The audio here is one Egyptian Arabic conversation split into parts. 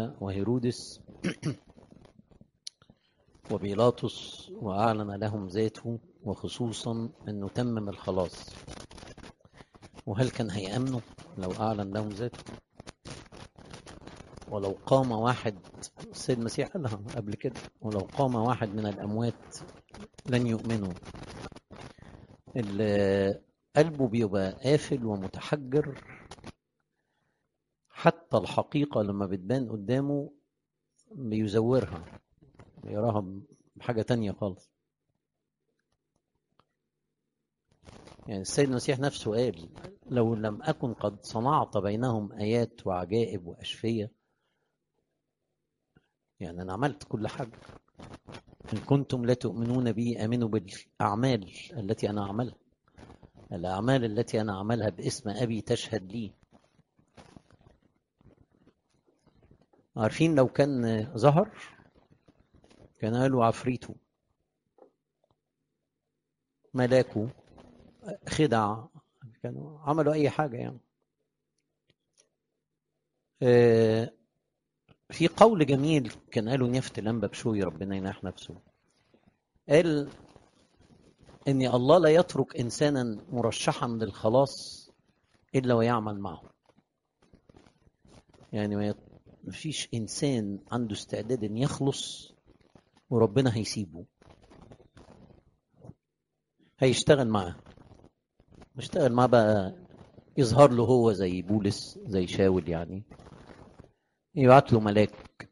وهيرودس وبيلاطس وأعلن لهم ذاته وخصوصا أنه تمم الخلاص وهل كان هيأمنوا لو أعلن لهم ذاته ولو قام واحد السيد المسيح قالها قبل كده ولو قام واحد من الأموات لن يؤمنوا اللي قلبه بيبقى قافل ومتحجر حتى الحقيقة لما بتبان قدامه بيزورها يراها بحاجة تانية خالص يعني السيد المسيح نفسه قال لو لم أكن قد صنعت بينهم آيات وعجائب وأشفية يعني أنا عملت كل حاجة إن كنتم لا تؤمنون بي آمنوا بالأعمال التي أنا أعملها الأعمال التي أنا أعملها باسم أبي تشهد لي عارفين لو كان ظهر كان قالوا عفريته ملاكه خدع كانوا عملوا أي حاجة يعني في قول جميل كان قاله نفت لمبة بشوي ربنا يناح نفسه قال ان الله لا يترك انسانا مرشحا للخلاص الا ويعمل معه يعني ما فيش انسان عنده استعداد ان يخلص وربنا هيسيبه هيشتغل معاه يشتغل معاه بقى يظهر له هو زي بولس زي شاول يعني يبعت له ملاك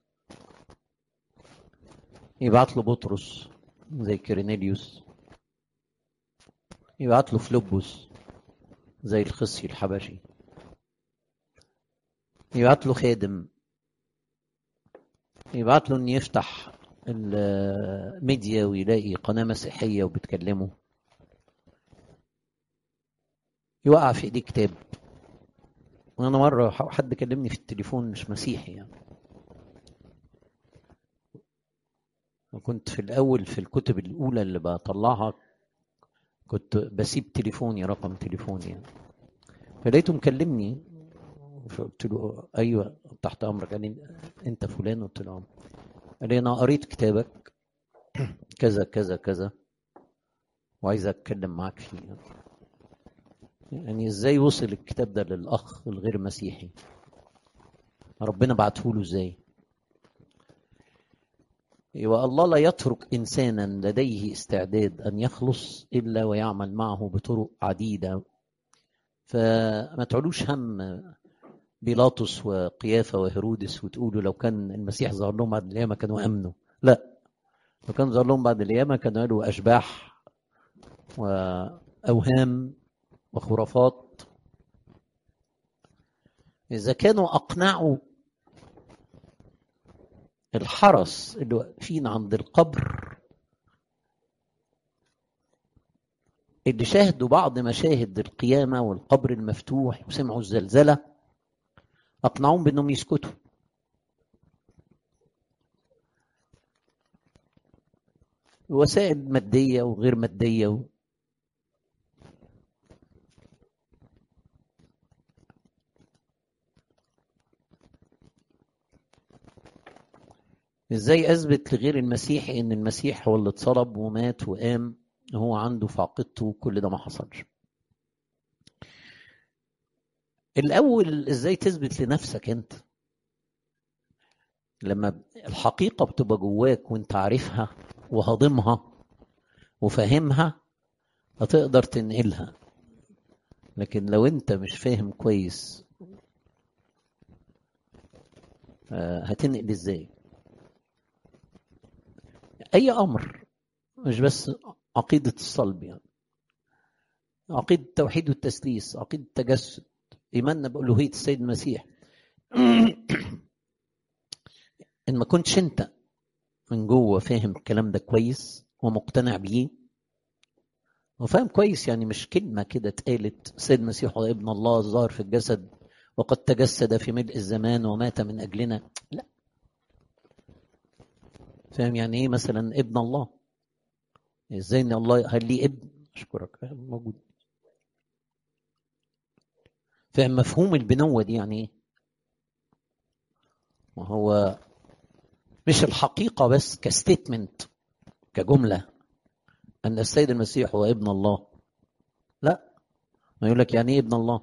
يبعت له بطرس زي كيرينيليوس يبعت له فلوبوس زي الخصي الحبشي يبعت له خادم يبعت له ان يفتح الميديا ويلاقي قناه مسيحيه وبتكلمه يوقع في ايديه كتاب وانا مره حد كلمني في التليفون مش مسيحي يعني وكنت في الاول في الكتب الاولى اللي بطلعها كنت بسيب تليفوني رقم تليفوني يعني فلقيته مكلمني فقلت له ايوه تحت امرك قال لي انت فلان قلت له قال لي انا قريت كتابك كذا كذا كذا وعايز اتكلم معاك فيه يعني ازاي وصل الكتاب ده للاخ الغير مسيحي ربنا بعته له ازاي والله لا يترك انسانا لديه استعداد ان يخلص الا ويعمل معه بطرق عديده فما تعلوش هم بيلاطس وقيافه وهيرودس وتقولوا لو كان المسيح ظهر لهم بعد القيامه كانوا امنوا لا لو كان ظهر لهم بعد القيامه كانوا قالوا اشباح واوهام وخرافات اذا كانوا اقنعوا الحرس اللي واقفين عند القبر اللي شاهدوا بعض مشاهد القيامة والقبر المفتوح وسمعوا الزلزلة أقنعوهم بأنهم يسكتوا وسائل مادية وغير مادية و... ازاي اثبت لغير المسيحي ان المسيح هو اللي اتصلب ومات وقام هو عنده في عقيدته كل ده ما حصلش الاول ازاي تثبت لنفسك انت لما الحقيقه بتبقى جواك وانت عارفها وهاضمها وفاهمها هتقدر تنقلها لكن لو انت مش فاهم كويس هتنقل ازاي اي امر مش بس عقيده الصلب يعني عقيده التوحيد والتثليث عقيده التجسد ايماننا بالوهيه السيد المسيح ان ما كنتش انت من جوه فاهم الكلام ده كويس ومقتنع بيه وفاهم كويس يعني مش كلمة كده اتقالت السيد المسيح هو ابن الله الظاهر في الجسد وقد تجسد في ملء الزمان ومات من أجلنا لا فاهم يعني ايه مثلا ابن الله ازاي ان الله هل لي ابن اشكرك موجود فاهم مفهوم البنوة دي يعني ايه وهو مش الحقيقة بس كستيتمنت كجملة أن السيد المسيح هو ابن الله لا ما يقول لك يعني ايه ابن الله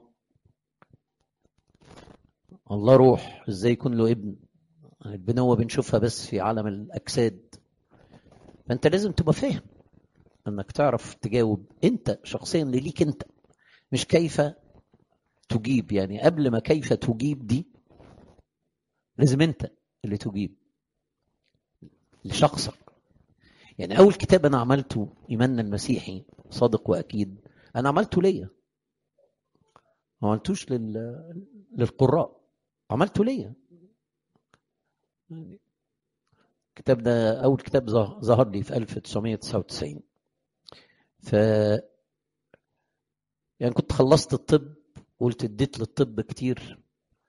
الله روح ازاي يكون له ابن البنوة بنشوفها بس في عالم الأجساد فأنت لازم تبقى فاهم أنك تعرف تجاوب أنت شخصيا ليك أنت مش كيف تجيب يعني قبل ما كيف تجيب دي لازم أنت اللي تجيب لشخصك يعني أول كتاب أنا عملته إيماننا المسيحي صادق وأكيد أنا عملته ليا ما عملتوش لل... للقراء عملته ليا الكتاب ده أول كتاب ظهر لي في 1999 ف يعني كنت خلصت الطب قلت اديت للطب كتير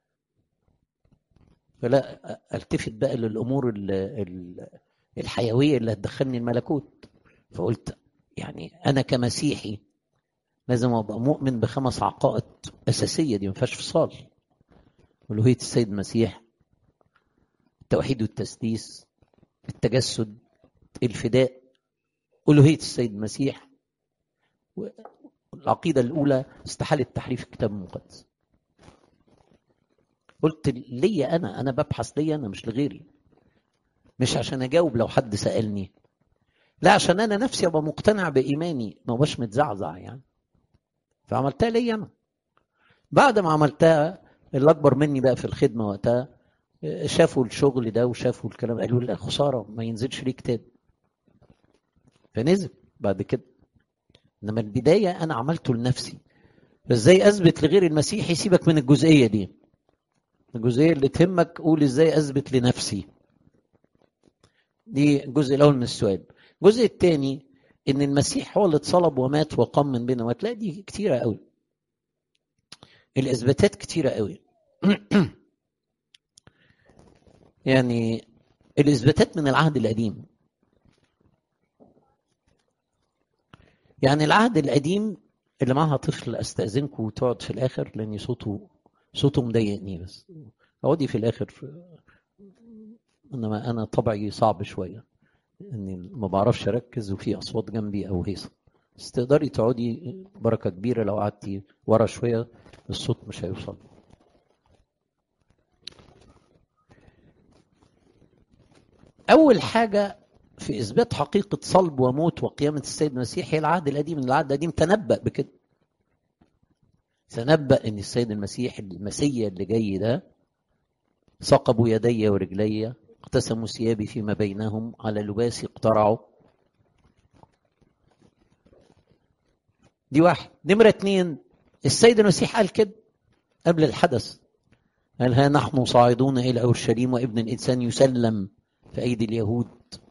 فلا التفت بقى للامور ال ال الحيويه اللي هتدخلني الملكوت فقلت يعني انا كمسيحي لازم ابقى مؤمن بخمس عقائد اساسيه دي ما فيهاش فصال الوهيه السيد المسيح التوحيد والتسديس التجسد الفداء الوهيه السيد المسيح العقيده الاولى استحاله تحريف الكتاب المقدس قلت ليا انا انا ببحث ليا انا مش لغيري مش عشان اجاوب لو حد سالني لا عشان انا نفسي ابقى مقتنع بايماني ما بقاش متزعزع يعني فعملتها ليا انا بعد ما عملتها اللي اكبر مني بقى في الخدمه وقتها شافوا الشغل ده وشافوا الكلام قالوا لا خساره ما ينزلش ليه كتاب فنزل بعد كده انما البدايه انا عملته لنفسي فازاي اثبت لغير المسيحي سيبك من الجزئيه دي الجزئيه اللي تهمك قول ازاي اثبت لنفسي دي الجزء الاول من السؤال الجزء الثاني ان المسيح هو اللي اتصلب ومات وقام من بين الاموات لا دي كتيره قوي الاثباتات كتيره قوي يعني الاثباتات من العهد القديم يعني العهد القديم اللي معاها طفل استاذنكم وتقعد في الاخر لان صوته صوته مضايقني بس اقعدي في الاخر انما انا طبعي صعب شويه اني ما بعرفش اركز وفي اصوات جنبي او هيصه بس تقدري تقعدي بركه كبيره لو قعدتي ورا شويه الصوت مش هيوصل اول حاجه في اثبات حقيقه صلب وموت وقيامه السيد المسيح هي العهد القديم العهد القديم تنبأ بكده تنبأ ان السيد المسيح المسيا اللي جاي ده ثقبوا يدي ورجلي اقتسموا ثيابي فيما بينهم على لباسي اقترعوا دي واحد نمرة اتنين السيد المسيح قال كده قبل الحدث قال ها نحن صاعدون إلى أورشليم وابن الإنسان يسلم في أيدي اليهود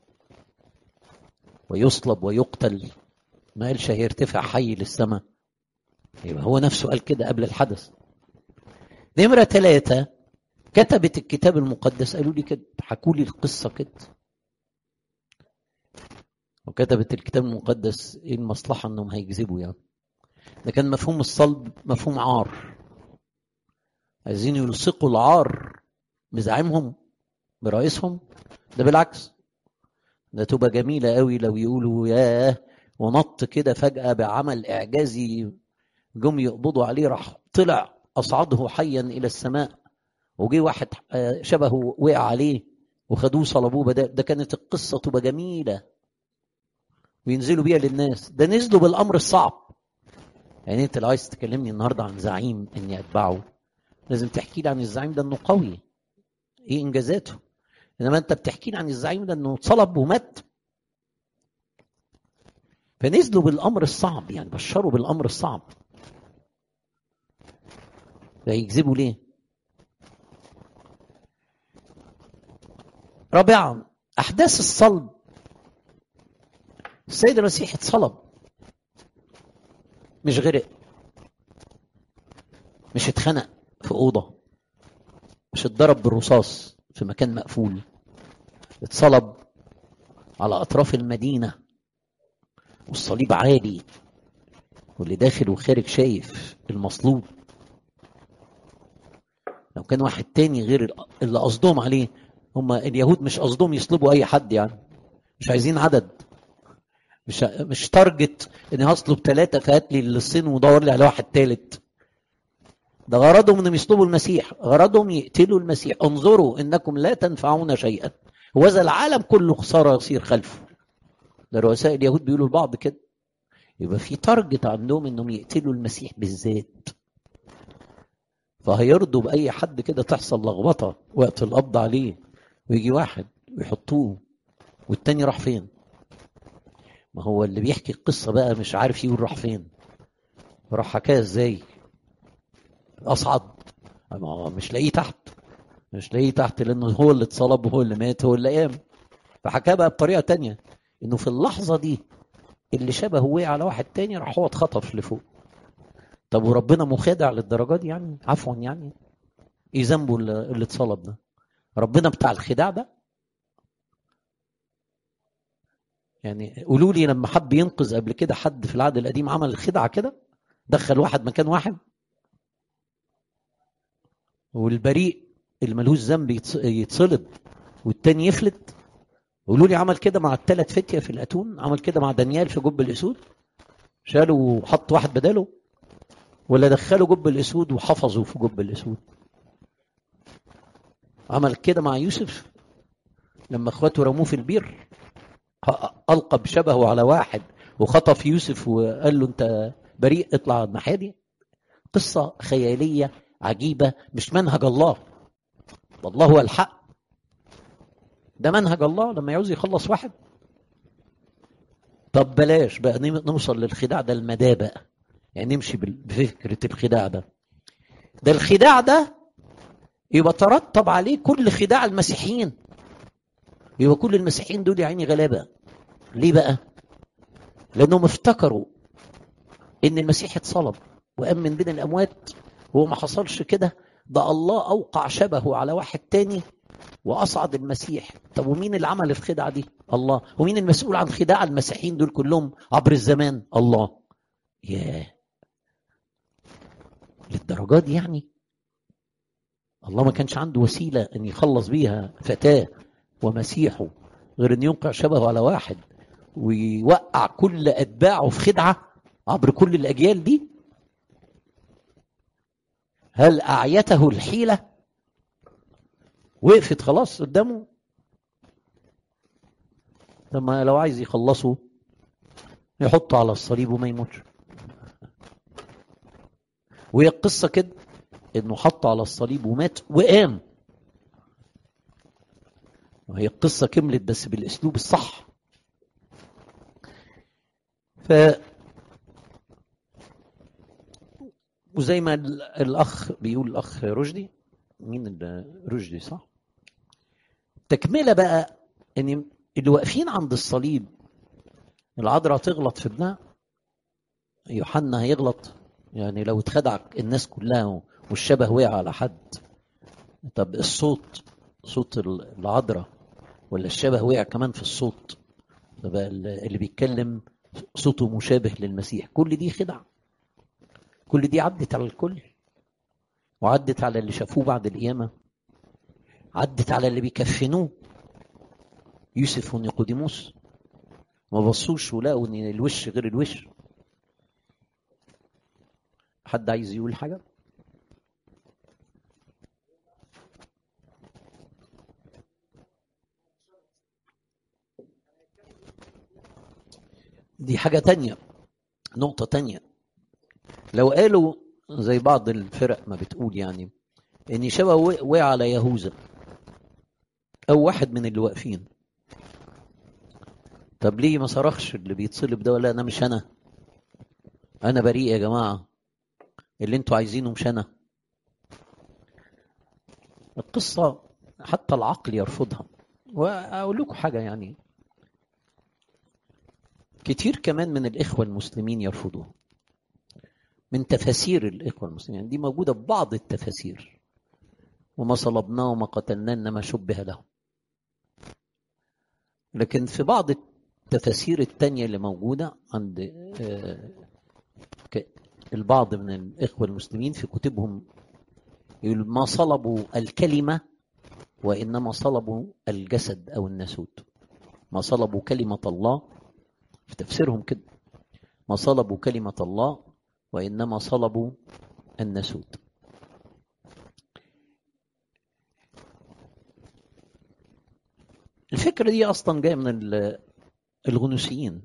ويصلب ويقتل ما قالش هيرتفع حي للسماء يبقى هو نفسه قال كده قبل الحدث نمرة ثلاثة كتبت الكتاب المقدس قالوا لي كده حكوا لي القصة كده وكتبت الكتاب المقدس ايه المصلحة انهم هيكذبوا يعني ده كان مفهوم الصلب مفهوم عار عايزين يلصقوا العار بزعيمهم برئيسهم ده بالعكس ده تبقى جميلة قوي لو يقولوا ياه ونط كده فجأة بعمل إعجازي جم يقبضوا عليه راح طلع أصعده حيا إلى السماء وجي واحد شبهه وقع عليه وخدوه صلبوه بدأ ده كانت القصة تبقى جميلة وينزلوا بيها للناس ده نزلوا بالأمر الصعب يعني انت لو عايز تكلمني النهارده عن زعيم اني اتبعه لازم تحكي لي عن الزعيم ده انه قوي ايه انجازاته انما انت بتحكي لي عن الزعيم ده انه اتصلب ومات فنزلوا بالامر الصعب يعني بشروا بالامر الصعب فيكذبوا ليه رابعا احداث الصلب السيد المسيح اتصلب مش غرق مش اتخنق في اوضه مش اتضرب بالرصاص في مكان مقفول اتصلب على اطراف المدينه والصليب عالي واللي داخل وخارج شايف المصلوب لو كان واحد تاني غير اللي قصدهم عليه هم اليهود مش قصدهم يصلبوا اي حد يعني مش عايزين عدد مش مش تارجت اني هصلب ثلاثه فهات لي الصين ودور لي على واحد ثالث ده غرضهم انهم يصلبوا المسيح غرضهم يقتلوا المسيح انظروا انكم لا تنفعون شيئا وذا العالم كله خساره يصير خلفه ده رؤساء اليهود بيقولوا لبعض كده يبقى في تارجت عندهم انهم يقتلوا المسيح بالذات فهيرضوا باي حد كده تحصل لخبطه وقت القبض عليه ويجي واحد ويحطوه والتاني راح فين ما هو اللي بيحكي القصه بقى مش عارف يقول راح فين راح حكاها ازاي اصعد ما هو مش لاقيه تحت مش لاقيه تحت لانه هو اللي اتصلب وهو اللي مات هو اللي قام فحكاها بقى بطريقه تانية انه في اللحظه دي اللي شبهه وقع على واحد تاني راح هو اتخطف لفوق طب وربنا مخادع للدرجه دي يعني عفوا يعني ايه ذنبه اللي اتصلب ده ربنا بتاع الخداع ده يعني قولوا لي لما حب ينقذ قبل كده حد في العهد القديم عمل الخدعه كده دخل واحد مكان واحد والبريء اللي ملوش ذنب يتصلب والتاني يفلت قولوا لي عمل كده مع الثلاث فتية في الأتون عمل كده مع دانيال في جب الأسود شالوا وحط واحد بداله ولا دخلوا جب الأسود وحفظوا في جب الأسود عمل كده مع يوسف لما اخواته رموه في البير ألقى بشبهه على واحد وخطف يوسف وقال له أنت بريء اطلع الناحية دي قصة خيالية عجيبة مش منهج الله والله هو الحق ده منهج الله لما يعوز يخلص واحد طب بلاش بقى نوصل للخداع ده المدى بقى يعني نمشي بفكرة الخداع ده ده الخداع ده يبقى ترتب عليه كل خداع المسيحيين يبقى كل المسيحيين دول يا عيني غلابة ليه بقى لأنهم افتكروا إن المسيح اتصلب وقام من بين الأموات هو ما حصلش كده ده الله أوقع شبهه على واحد تاني واصعد المسيح طب ومين اللي عمل الخدعه دي الله ومين المسؤول عن خداع المسيحيين دول كلهم عبر الزمان الله ياه للدرجات دي يعني الله ما كانش عنده وسيله ان يخلص بيها فتاه ومسيحه غير ان يوقع شبهه على واحد ويوقع كل اتباعه في خدعه عبر كل الاجيال دي هل اعيته الحيله وقفت خلاص قدامه لما لو عايز يخلصه يحطه على الصليب وما يموتش وهي القصة كده انه حط على الصليب ومات وقام وهي القصة كملت بس بالاسلوب الصح ف وزي ما الاخ بيقول الاخ رشدي مين رشدي صح تكمله بقى ان اللي واقفين عند الصليب العذراء تغلط في ابنها يوحنا هيغلط يعني لو اتخدع الناس كلها والشبه وقع على حد طب الصوت صوت العذراء ولا الشبه وقع كمان في الصوت طب اللي بيتكلم صوته مشابه للمسيح كل دي خدع كل دي عدت على الكل وعدت على اللي شافوه بعد القيامة عدت على اللي بيكفنوه يوسف ونيقوديموس ما بصوش ولقوا ان الوش غير الوش حد عايز يقول حاجة؟ دي حاجة تانية نقطة تانية لو قالوا زي بعض الفرق ما بتقول يعني ان شبه وقع على يهوذا او واحد من اللي واقفين طب ليه ما صرخش اللي بيتصلب ده ولا انا مش انا انا بريء يا جماعه اللي انتوا عايزينه مش انا القصه حتى العقل يرفضها واقول لكم حاجه يعني كتير كمان من الاخوه المسلمين يرفضوها من تفاسير الإخوة المسلمين يعني دي موجودة في بعض التفاسير وما صلبناه وما قتلناه إنما شبه له لكن في بعض التفاسير التانية اللي موجودة عند البعض من الإخوة المسلمين في كتبهم يقول ما صلبوا الكلمة وإنما صلبوا الجسد أو الناسوت ما صلبوا كلمة الله في تفسيرهم كده ما صلبوا كلمة الله وإنما صلبوا الناسوت الفكرة دي أصلا جاية من الغنوسيين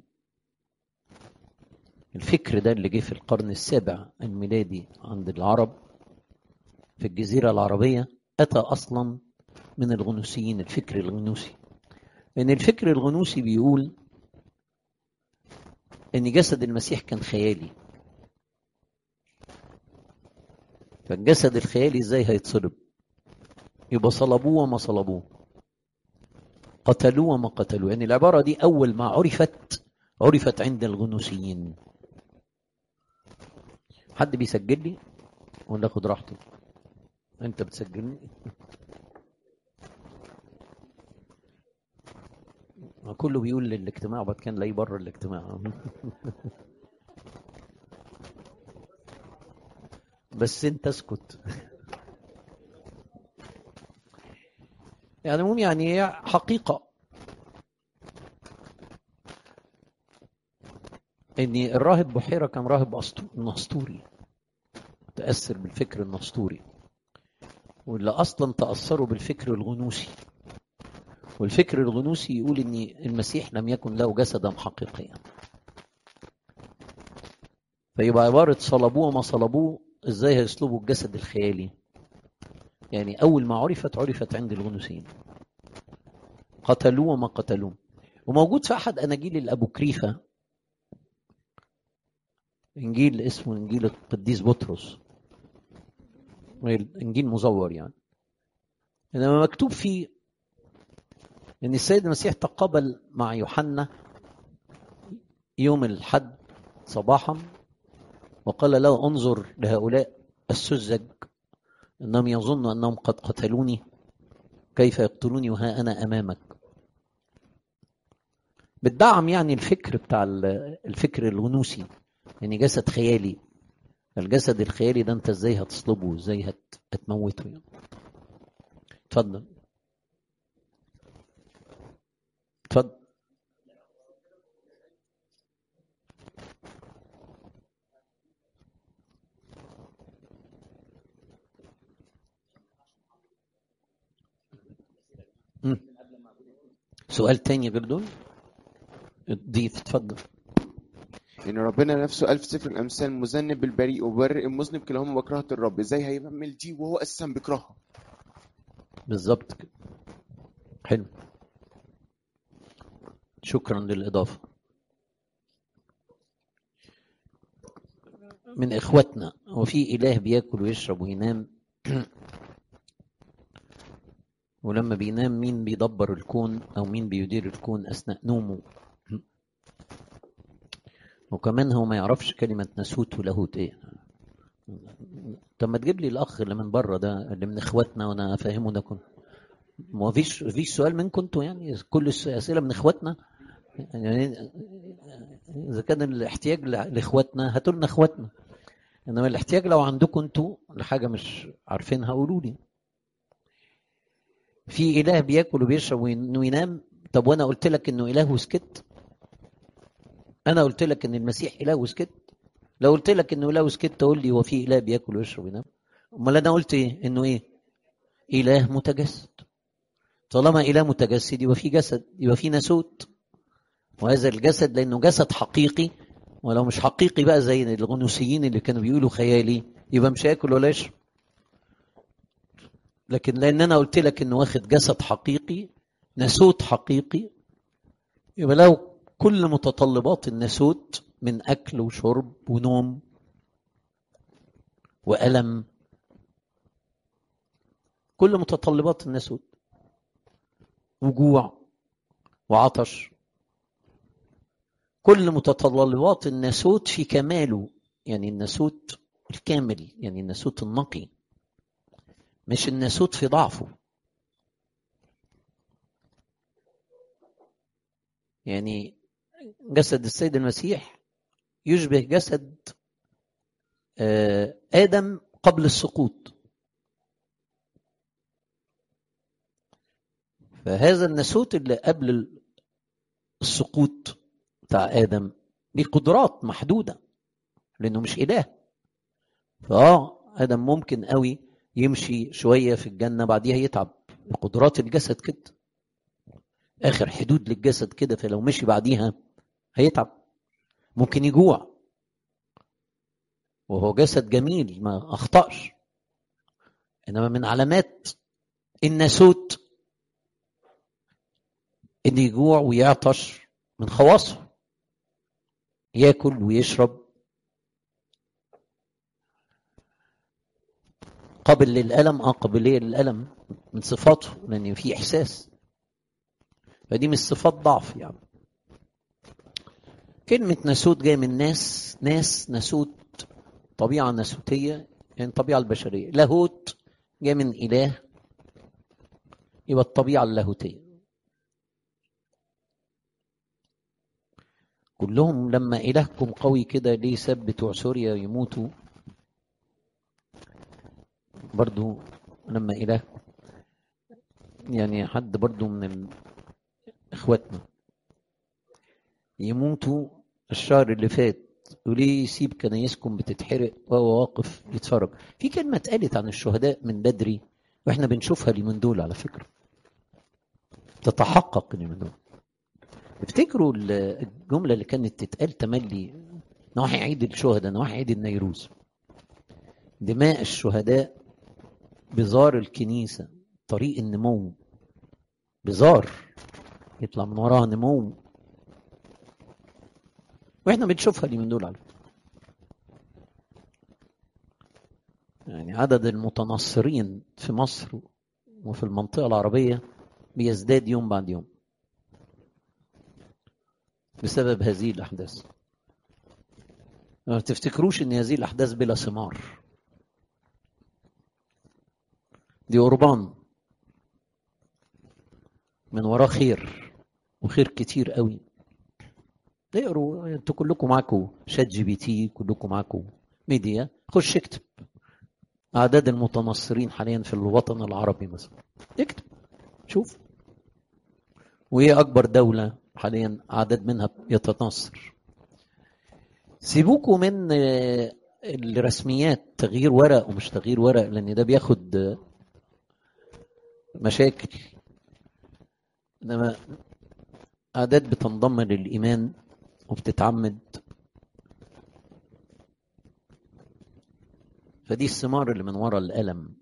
الفكر ده اللي جه في القرن السابع الميلادي عند العرب في الجزيرة العربية أتى أصلا من الغنوسيين الفكر الغنوسي لأن الفكر الغنوسي بيقول إن جسد المسيح كان خيالي فالجسد الخيالي إزاي هيتصلب يبقى صلبوه وما صلبوه قتلوه وما قتلوه يعني العبارة دي أول ما عرفت عرفت عند الغنوسيين حد بيسجل لي ولا اخد راحتي انت بتسجلني كله بيقول للاجتماع وبعد كان لاقيه بره الاجتماع بس انت اسكت يعني المهم يعني هي حقيقة ان الراهب بحيرة كان راهب نسطوري تأثر بالفكر النسطوري واللي اصلا تأثروا بالفكر الغنوسي والفكر الغنوسي يقول ان المسيح لم يكن له جسدا حقيقيا فيبقى عبارة صلبوه وما صلبوه ازاي هيصلبوا الجسد الخيالي يعني اول ما عرفت عرفت عند الغنوسيين قتلوه وما قتلوه وموجود في احد اناجيل الابوكريفه انجيل اسمه انجيل القديس بطرس انجيل مزور يعني انما مكتوب فيه ان السيد المسيح تقابل مع يوحنا يوم الحد صباحا وقال له انظر لهؤلاء السذج انهم يظنوا انهم قد قتلوني كيف يقتلوني وها انا امامك بتدعم يعني الفكر بتاع الفكر الغنوسي يعني جسد خيالي الجسد الخيالي ده انت ازاي هتصلبه ازاي هتموته يعني اتفضل اتفضل سؤال تاني غير دول ضيف اتفضل يعني ربنا نفسه قال في سفر الامثال مذنب بالبريء وبرئ المذنب كلاهما بكرهة الرب ازاي هيعمل دي وهو اساسا بيكرهها بالظبط كده حلو شكرا للإضافة من إخوتنا وفي إله بياكل ويشرب وينام ولما بينام مين بيدبر الكون أو مين بيدير الكون أثناء نومه وكمان هو ما يعرفش كلمة ناسوت ولاهوت إيه طب ما تجيب لي الأخ اللي من بره ده اللي من إخواتنا وأنا أفهمه ده كله ما فيش فيش سؤال منكم انتوا يعني كل الاسئله من اخواتنا يعني اذا كان الاحتياج لاخواتنا هاتوا لنا اخواتنا انما الاحتياج لو عندكم انتوا لحاجه مش عارفينها قولوا لي في اله بياكل وبيشرب وينام طب وانا قلت لك انه اله وسكت انا قلت لك ان المسيح اله وسكت لو قلت لك انه اله وسكت تقول لي هو في اله بياكل ويشرب وينام امال انا قلت ايه انه ايه اله متجسد طالما اله متجسد يبقى في جسد يبقى في ناسوت وهذا الجسد لانه جسد حقيقي ولو مش حقيقي بقى زي الغنوسيين اللي كانوا بيقولوا خيالي يبقى مش هياكل ولا يشرب لكن لان انا قلت لك انه واخد جسد حقيقي ناسوت حقيقي يبقى له كل متطلبات الناسوت من اكل وشرب ونوم والم كل متطلبات الناسوت وجوع وعطش كل متطلبات الناسوت في كماله يعني الناسوت الكامل يعني الناسوت النقي مش الناسوت في ضعفه يعني جسد السيد المسيح يشبه جسد آدم قبل السقوط فهذا الناسوت اللي قبل السقوط بتاع ادم ليه قدرات محدوده لانه مش اله فاه ادم ممكن قوي يمشي شويه في الجنه بعديها يتعب قدرات الجسد كده اخر حدود للجسد كده فلو مشي بعديها هيتعب ممكن يجوع وهو جسد جميل ما اخطاش انما من علامات الناسوت ان يجوع ويعطش من خواصه ياكل ويشرب قابل للألم اه قابلية للألم من صفاته لأن في إحساس فدي مش صفات ضعف يعني كلمة ناسوت جاية من ناس ناس ناسوت طبيعة ناسوتية يعني الطبيعة البشرية لاهوت جاي من إله يبقى الطبيعة اللاهوتية كلهم لما إلهكم قوي كده ليه ساب بتوع سوريا يموتوا برضو لما إله يعني حد برضو من إخواتنا يموتوا الشهر اللي فات وليه يسيب كنايسكم بتتحرق وهو واقف يتفرج في كلمة اتقالت عن الشهداء من بدري واحنا بنشوفها اليومين دول على فكرة تتحقق اليومين دول افتكروا الجملة اللي كانت تتقال تملي نواحي عيد الشهداء نواحي عيد النيروز دماء الشهداء بزار الكنيسة طريق النمو بزار يطلع من وراها نمو واحنا بنشوفها اليومين دول على يعني عدد المتنصرين في مصر وفي المنطقة العربية بيزداد يوم بعد يوم بسبب هذه الأحداث ما تفتكروش ان هذه الأحداث بلا ثمار دي قربان من وراه خير وخير كتير قوي اقروا انتوا كلكم معاكم شات جي بي تي كلكم معاكم ميديا خش اكتب اعداد المتنصرين حاليا في الوطن العربي مثلا اكتب شوف وايه اكبر دولة حاليا عدد منها يتنصر سيبوكوا من الرسميات تغيير ورق ومش تغيير ورق لان ده بياخد مشاكل انما اعداد بتنضم للايمان وبتتعمد فدي الثمار اللي من وراء الالم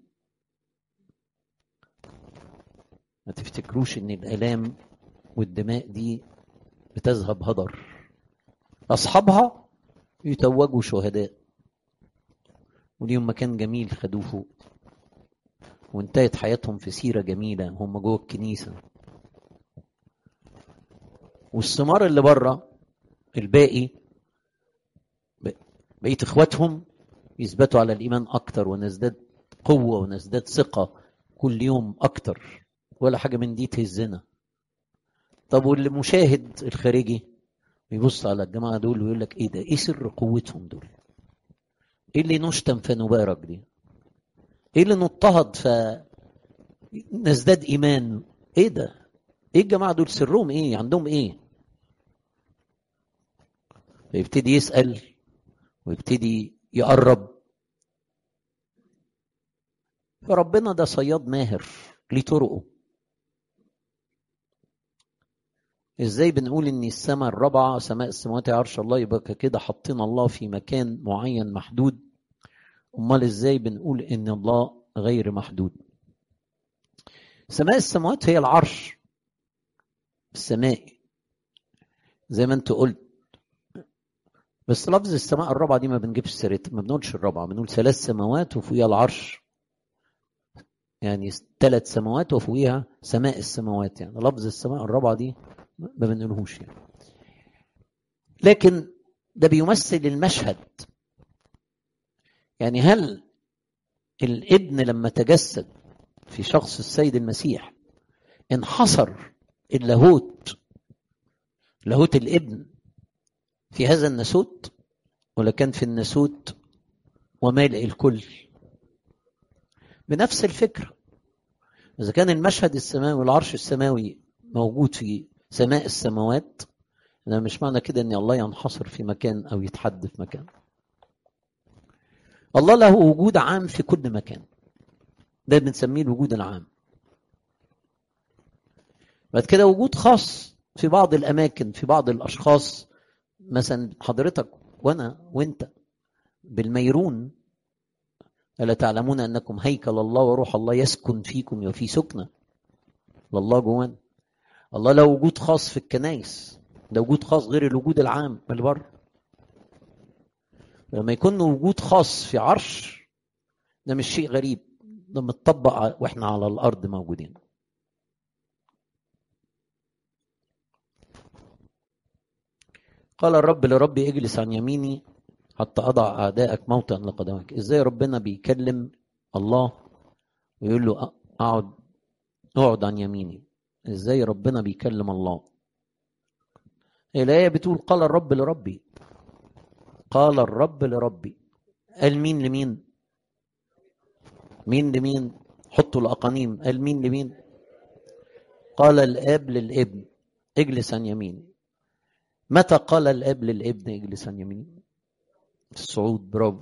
ما تفتكروش ان الالام والدماء دي بتذهب هدر اصحابها يتوجوا شهداء وليهم مكان جميل خدوه فوق وانتهت حياتهم في سيرة جميلة هم جوه الكنيسة والثمار اللي بره الباقي بقية اخواتهم يثبتوا على الايمان اكتر ونزداد قوة ونزداد ثقة كل يوم اكتر ولا حاجة من دي تهزنا طب واللي مشاهد الخارجي يبص على الجماعة دول ويقول لك ايه ده ايه سر قوتهم دول ايه اللي نشتم فنبارك دي ايه اللي نضطهد فنزداد ايمان ايه ده ايه الجماعه دول سرهم ايه عندهم ايه فيبتدي يسال ويبتدي يقرب فربنا ده صياد ماهر ليه طرقه ازاي بنقول ان السماء الرابعه سماء السماوات عرش الله يبقى كده حاطين الله في مكان معين محدود امال ازاي بنقول ان الله غير محدود سماء السماوات هي العرش السمائي زي ما انت قلت بس لفظ السماء الرابعه دي ما بنجيبش سيرتها ما بنقولش الرابعه بنقول ثلاث سماوات وفوقيها العرش يعني ثلاث سماوات وفوقيها سماء السماوات يعني لفظ السماء الرابعه دي ما بنقولهوش يعني لكن ده بيمثل المشهد يعني هل الابن لما تجسد في شخص السيد المسيح انحصر اللاهوت لاهوت الابن في هذا الناسوت ولا كان في الناسوت ومالئ الكل بنفس الفكرة إذا كان المشهد السماوي والعرش السماوي موجود في سماء السماوات ده مش معنى كده ان الله ينحصر في مكان او يتحد في مكان الله له وجود عام في كل مكان ده بنسميه الوجود العام بعد كده وجود خاص في بعض الاماكن في بعض الاشخاص مثلا حضرتك وانا وانت بالميرون الا تعلمون انكم هيكل الله وروح الله يسكن فيكم وفي سكنه لله جوانا الله له وجود خاص في الكنائس ده وجود خاص غير الوجود العام اللي بره لما يكون وجود خاص في عرش ده مش شيء غريب ده متطبق واحنا على الارض موجودين قال الرب لربي اجلس عن يميني حتى اضع اعدائك موتا لقدمك ازاي ربنا بيكلم الله ويقول له اقعد اقعد عن يميني ازاي ربنا بيكلم الله الآية بتقول قال الرب لربي قال الرب لربي قال مين لمين مين لمين حطوا الأقانيم قال مين لمين قال الآب للابن اجلس عن يميني متى قال الآب للابن اجلس عن يميني الصعود برافو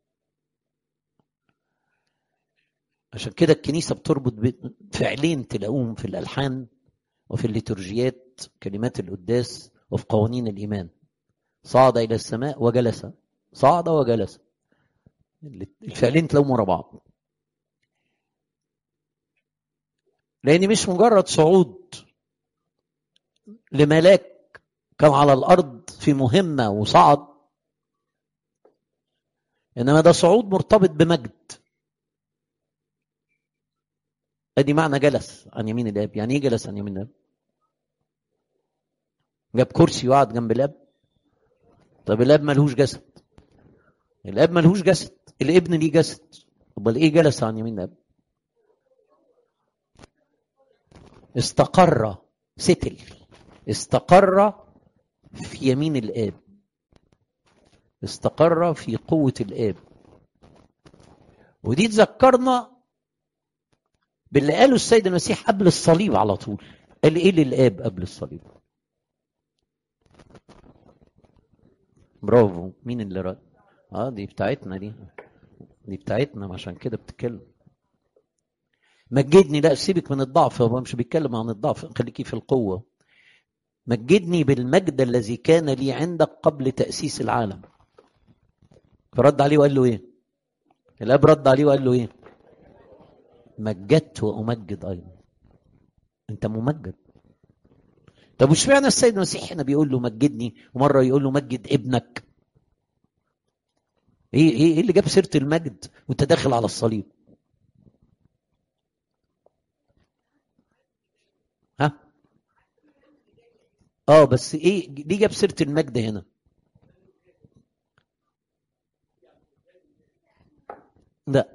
عشان كده الكنيسة بتربط فعلين تلاقوهم في الألحان وفي الليتورجيات كلمات القداس وفي قوانين الإيمان صعد إلى السماء وجلس صعد وجلس الفعلين تلاقوهم ورا بعض لأن مش مجرد صعود لملاك كان على الأرض في مهمة وصعد إنما ده صعود مرتبط بمجد ادي معنى جلس عن يمين الاب يعني ايه جلس عن يمين الاب جاب كرسي وقعد جنب الاب طب الاب ملهوش جسد الاب ملهوش جسد الابن ليه جسد امال ايه جلس عن يمين الاب استقر ستل استقر في يمين الاب استقر في قوة الاب ودي تذكرنا باللي قاله السيد المسيح قبل الصليب على طول قال ايه للاب قبل الصليب برافو مين اللي رأى اه دي بتاعتنا دي دي بتاعتنا عشان كده بتتكلم مجدني لا سيبك من الضعف هو مش بيتكلم عن الضعف خليكي في القوة مجدني بالمجد الذي كان لي عندك قبل تأسيس العالم فرد عليه وقال له ايه الاب رد عليه وقال له ايه مجدت وامجد ايضا انت ممجد طب وش معنى السيد المسيح هنا بيقول له مجدني ومره يقول له مجد ابنك ايه ايه ايه اللي جاب سيره المجد وانت داخل على الصليب ها اه بس ايه ليه جاب سيره المجد هنا لا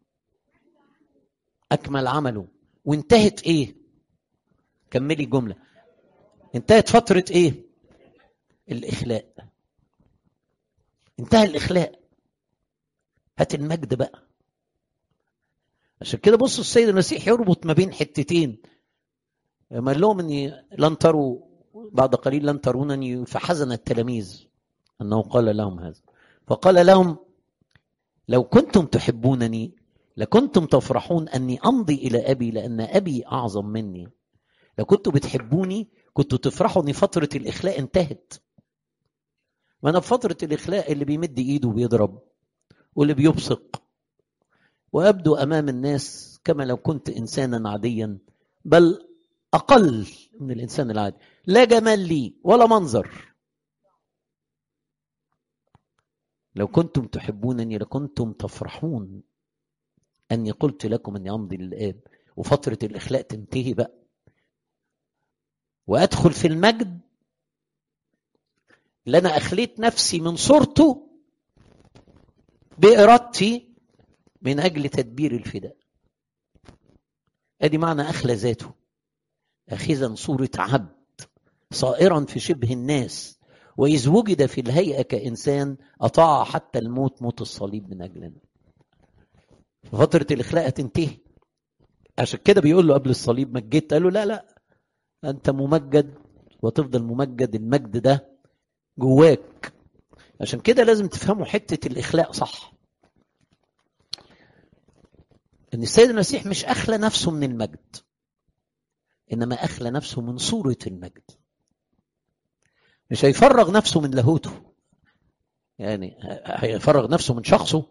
اكمل عمله وانتهت ايه كملي الجمله انتهت فتره ايه الاخلاء انتهى الاخلاء هات المجد بقى عشان كده بصوا السيد المسيح يربط ما بين حتتين لما قال لهم اني لن تروا بعد قليل لن ترونني فحزن التلاميذ انه قال لهم هذا فقال لهم لو كنتم تحبونني لكنتم تفرحون اني امضي الى ابي لان ابي اعظم مني لو كنتوا بتحبوني كنتوا تفرحوا ان فتره الاخلاء انتهت ما انا في فتره الاخلاء اللي بيمد ايده وبيضرب واللي بيبصق وابدو امام الناس كما لو كنت انسانا عاديا بل اقل من الانسان العادي لا جمال لي ولا منظر لو كنتم تحبونني لكنتم تفرحون اني قلت لكم اني امضي للاب وفتره الاخلاء تنتهي بقى وادخل في المجد اللي انا اخليت نفسي من صورته بارادتي من اجل تدبير الفداء ادي معنى اخلى ذاته اخذا صوره عبد صائرا في شبه الناس واذ وجد في الهيئه كانسان اطاع حتى الموت موت الصليب من اجلنا فتره الاخلاء تنتهي عشان كده بيقول له قبل الصليب مجدت قال له لا لا انت ممجد وتفضل ممجد المجد ده جواك عشان كده لازم تفهموا حته الاخلاء صح ان السيد المسيح مش اخلى نفسه من المجد انما اخلى نفسه من صوره المجد مش هيفرغ نفسه من لاهوته يعني هيفرغ نفسه من شخصه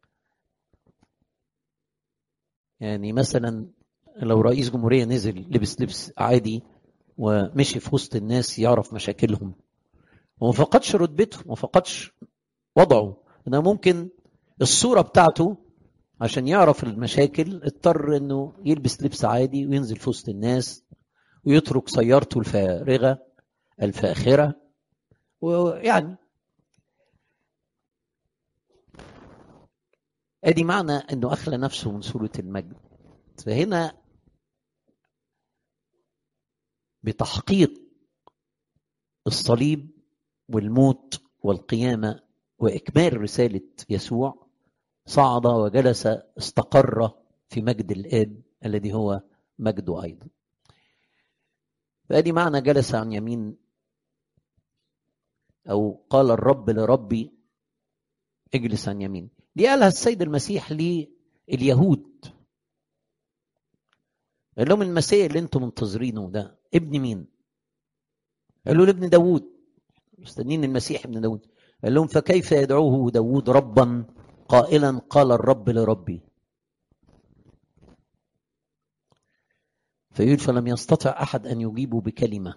يعني مثلا لو رئيس جمهورية نزل لبس لبس عادي ومشي في وسط الناس يعرف مشاكلهم وما فقدش رتبته ما فقدش وضعه انه ممكن الصورة بتاعته عشان يعرف المشاكل اضطر انه يلبس لبس عادي وينزل في وسط الناس ويترك سيارته الفارغة الفاخرة ويعني ادي معنى انه اخلى نفسه من صورة المجد فهنا بتحقيق الصليب والموت والقيامة وإكمال رسالة يسوع صعد وجلس استقر في مجد الآب الذي هو مجده أيضا فأدي معنى جلس عن يمين أو قال الرب لربي اجلس عن يمين دي قالها السيد المسيح لليهود قال لهم المسيح اللي انتم منتظرينه ده ابن مين؟ قالوا له ابن داوود مستنين المسيح ابن داوود قال لهم فكيف يدعوه داوود ربا قائلا قال الرب لربي فيقول فلم يستطع احد ان يجيبه بكلمه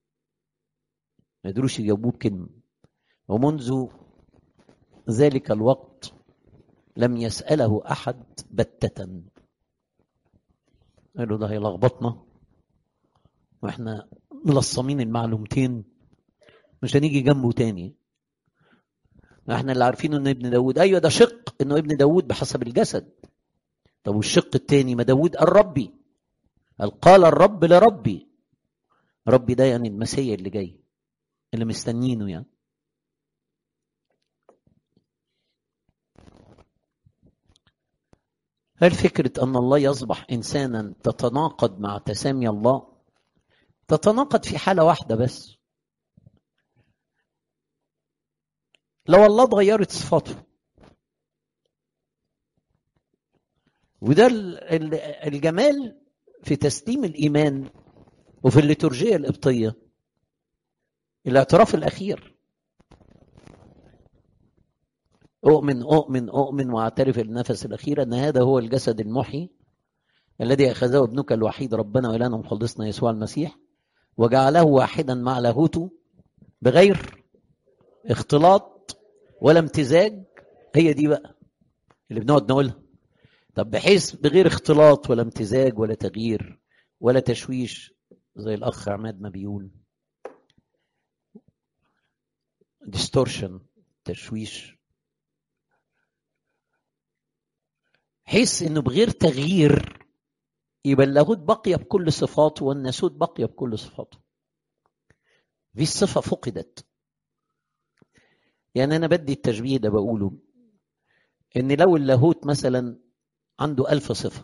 ما يقدروش يجاوبوه بكلمه ومنذ ذلك الوقت لم يسأله أحد بتة قالوا ده هيلخبطنا واحنا ملصمين المعلومتين مش هنيجي جنبه تاني احنا اللي عارفينه انه ابن داود ايوه ده شق انه ابن داود بحسب الجسد طب والشق التاني ما داود قال ربي قال قال الرب لربي ربي ده يعني المسيح اللي جاي اللي مستنينه يعني هل فكرة أن الله يصبح إنسانا تتناقض مع تسامي الله؟ تتناقض في حالة واحدة بس. لو الله اتغيرت صفاته. وده الجمال في تسليم الإيمان وفي الليتورجية القبطية الاعتراف الأخير أؤمن أؤمن أؤمن وأعترف النفس الأخير أن هذا هو الجسد المحيي الذي أخذه ابنك الوحيد ربنا وإلهنا ومخلصنا يسوع المسيح وجعله واحدا مع لاهوته بغير اختلاط ولا امتزاج هي دي بقى اللي بنقعد نقولها طب بحيث بغير اختلاط ولا امتزاج ولا تغيير ولا تشويش زي الأخ عماد ما بيقول ديستورشن تشويش حيث انه بغير تغيير يبقى اللاهوت بقي بكل صفاته والناسوت بقي بكل صفاته في الصفة فقدت يعني أنا بدي التشبيه ده بقوله إن لو اللاهوت مثلا عنده ألف صفة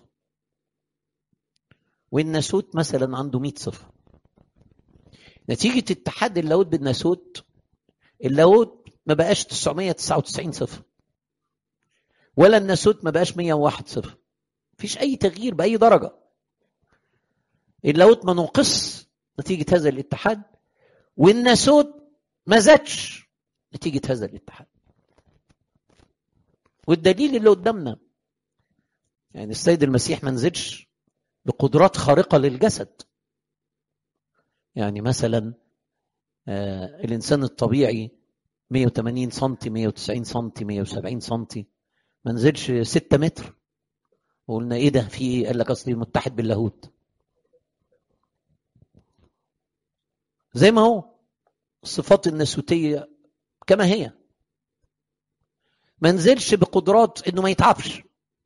والناسوت مثلا عنده مئة صفة نتيجة اتحاد اللاهوت بالناسوت اللاهوت ما بقاش 999 صفة ولا الناسوت ما بقاش 101 صفر مفيش اي تغيير باي درجه اللاهوت ما نقص نتيجه هذا الاتحاد والناسوت ما زادش نتيجه هذا الاتحاد والدليل اللي قدامنا يعني السيد المسيح ما نزلش بقدرات خارقه للجسد يعني مثلا آه الانسان الطبيعي 180 سم 190 سم 170 سم ما نزلش 6 متر وقلنا ايه ده في ايه قال لك اصلي متحد باللاهوت زي ما هو الصفات الناسوتيه كما هي ما نزلش بقدرات انه ما يتعبش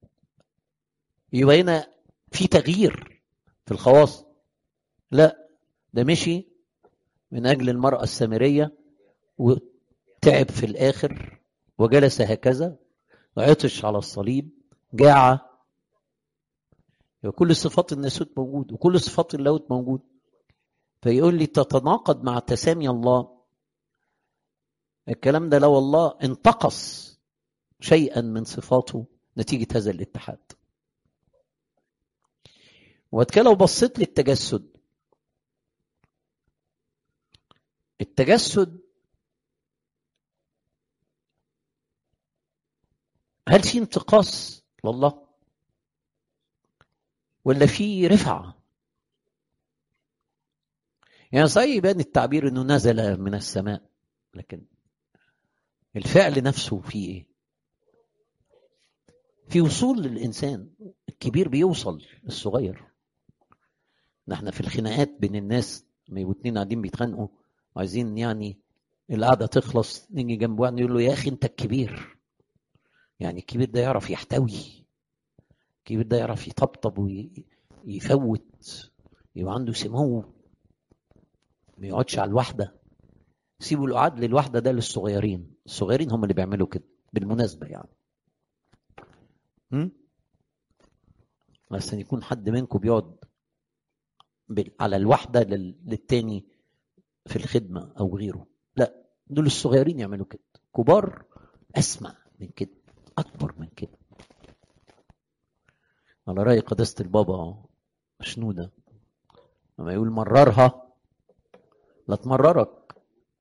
يبقى هنا في تغيير في الخواص لا ده مشي من اجل المراه السامريه وتعب في الاخر وجلس هكذا عطش على الصليب جاع يبقى كل صفات الناسوت موجود وكل صفات اللاهوت موجود فيقول لي تتناقض مع تسامي الله الكلام ده لو الله انتقص شيئا من صفاته نتيجة هذا الاتحاد وكده لو بصيت للتجسد التجسد هل في انتقاص لله ولا في رفعه يعني صحيح يبان التعبير انه نزل من السماء لكن الفعل نفسه فيه ايه في وصول للانسان الكبير بيوصل للصغير نحن في الخناقات بين الناس ما اتنين قاعدين بيتخانقوا عايزين يعني القعده تخلص نيجي جنب واحد يقول له يا اخي انت الكبير يعني الكبير ده يعرف يحتوي الكبير ده يعرف يطبطب ويفوت يبقى عنده سمو ما يقعدش على الواحده سيبوا القعاد للواحده ده للصغيرين الصغيرين هم اللي بيعملوا كده بالمناسبه يعني هم؟ بس ان يكون حد منكم بيقعد على الواحده للتاني في الخدمه او غيره لا دول الصغيرين يعملوا كده كبار اسمع من كده اكبر من كده على راي قداسه البابا شنوده لما يقول مررها لا تمررك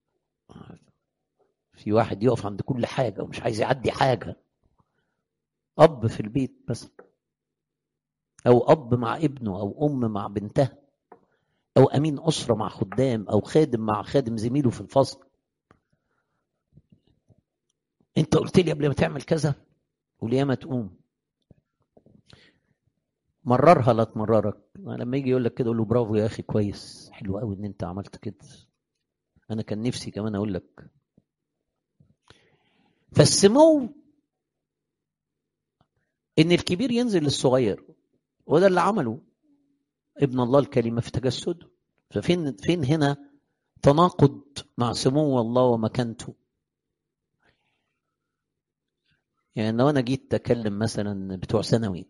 في واحد يقف عند كل حاجه ومش عايز يعدي حاجه اب في البيت بس او اب مع ابنه او ام مع بنتها او امين اسره مع خدام او خادم مع خادم زميله في الفصل انت قلت لي قبل ما تعمل كذا ولياما تقوم مررها لا تمررك لما يجي يقول لك كده قول له برافو يا اخي كويس حلو قوي ان انت عملت كده انا كان نفسي كمان اقول لك فالسمو ان الكبير ينزل للصغير وده اللي عمله ابن الله الكلمه في تجسده ففين فين هنا تناقض مع سمو الله ومكانته يعني لو انا جيت اتكلم مثلا بتوع ثانوي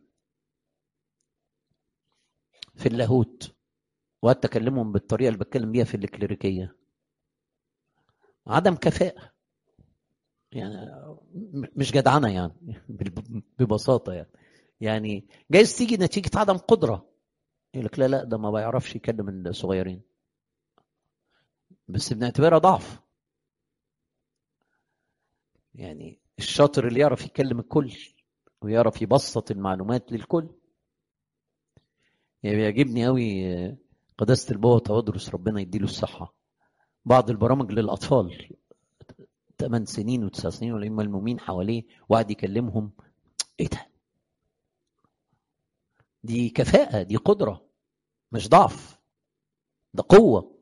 في اللاهوت وقعدت اكلمهم بالطريقه اللي بتكلم بيها في الكليريكيه عدم كفاءه يعني مش جدعنه يعني ببساطه يعني يعني جايز تيجي نتيجه عدم قدره يقول لك لا لا ده ما بيعرفش يكلم الصغيرين بس بنعتبرها ضعف يعني الشاطر اللي يعرف يكلم الكل ويعرف يبسط المعلومات للكل يعني بيعجبني قوي قداسة البابا تودرس ربنا يديله الصحة بعض البرامج للأطفال 8 سنين وتسع سنين ولا ملمومين حواليه وقعد يكلمهم ايه ده؟ دي كفاءة دي قدرة مش ضعف ده قوة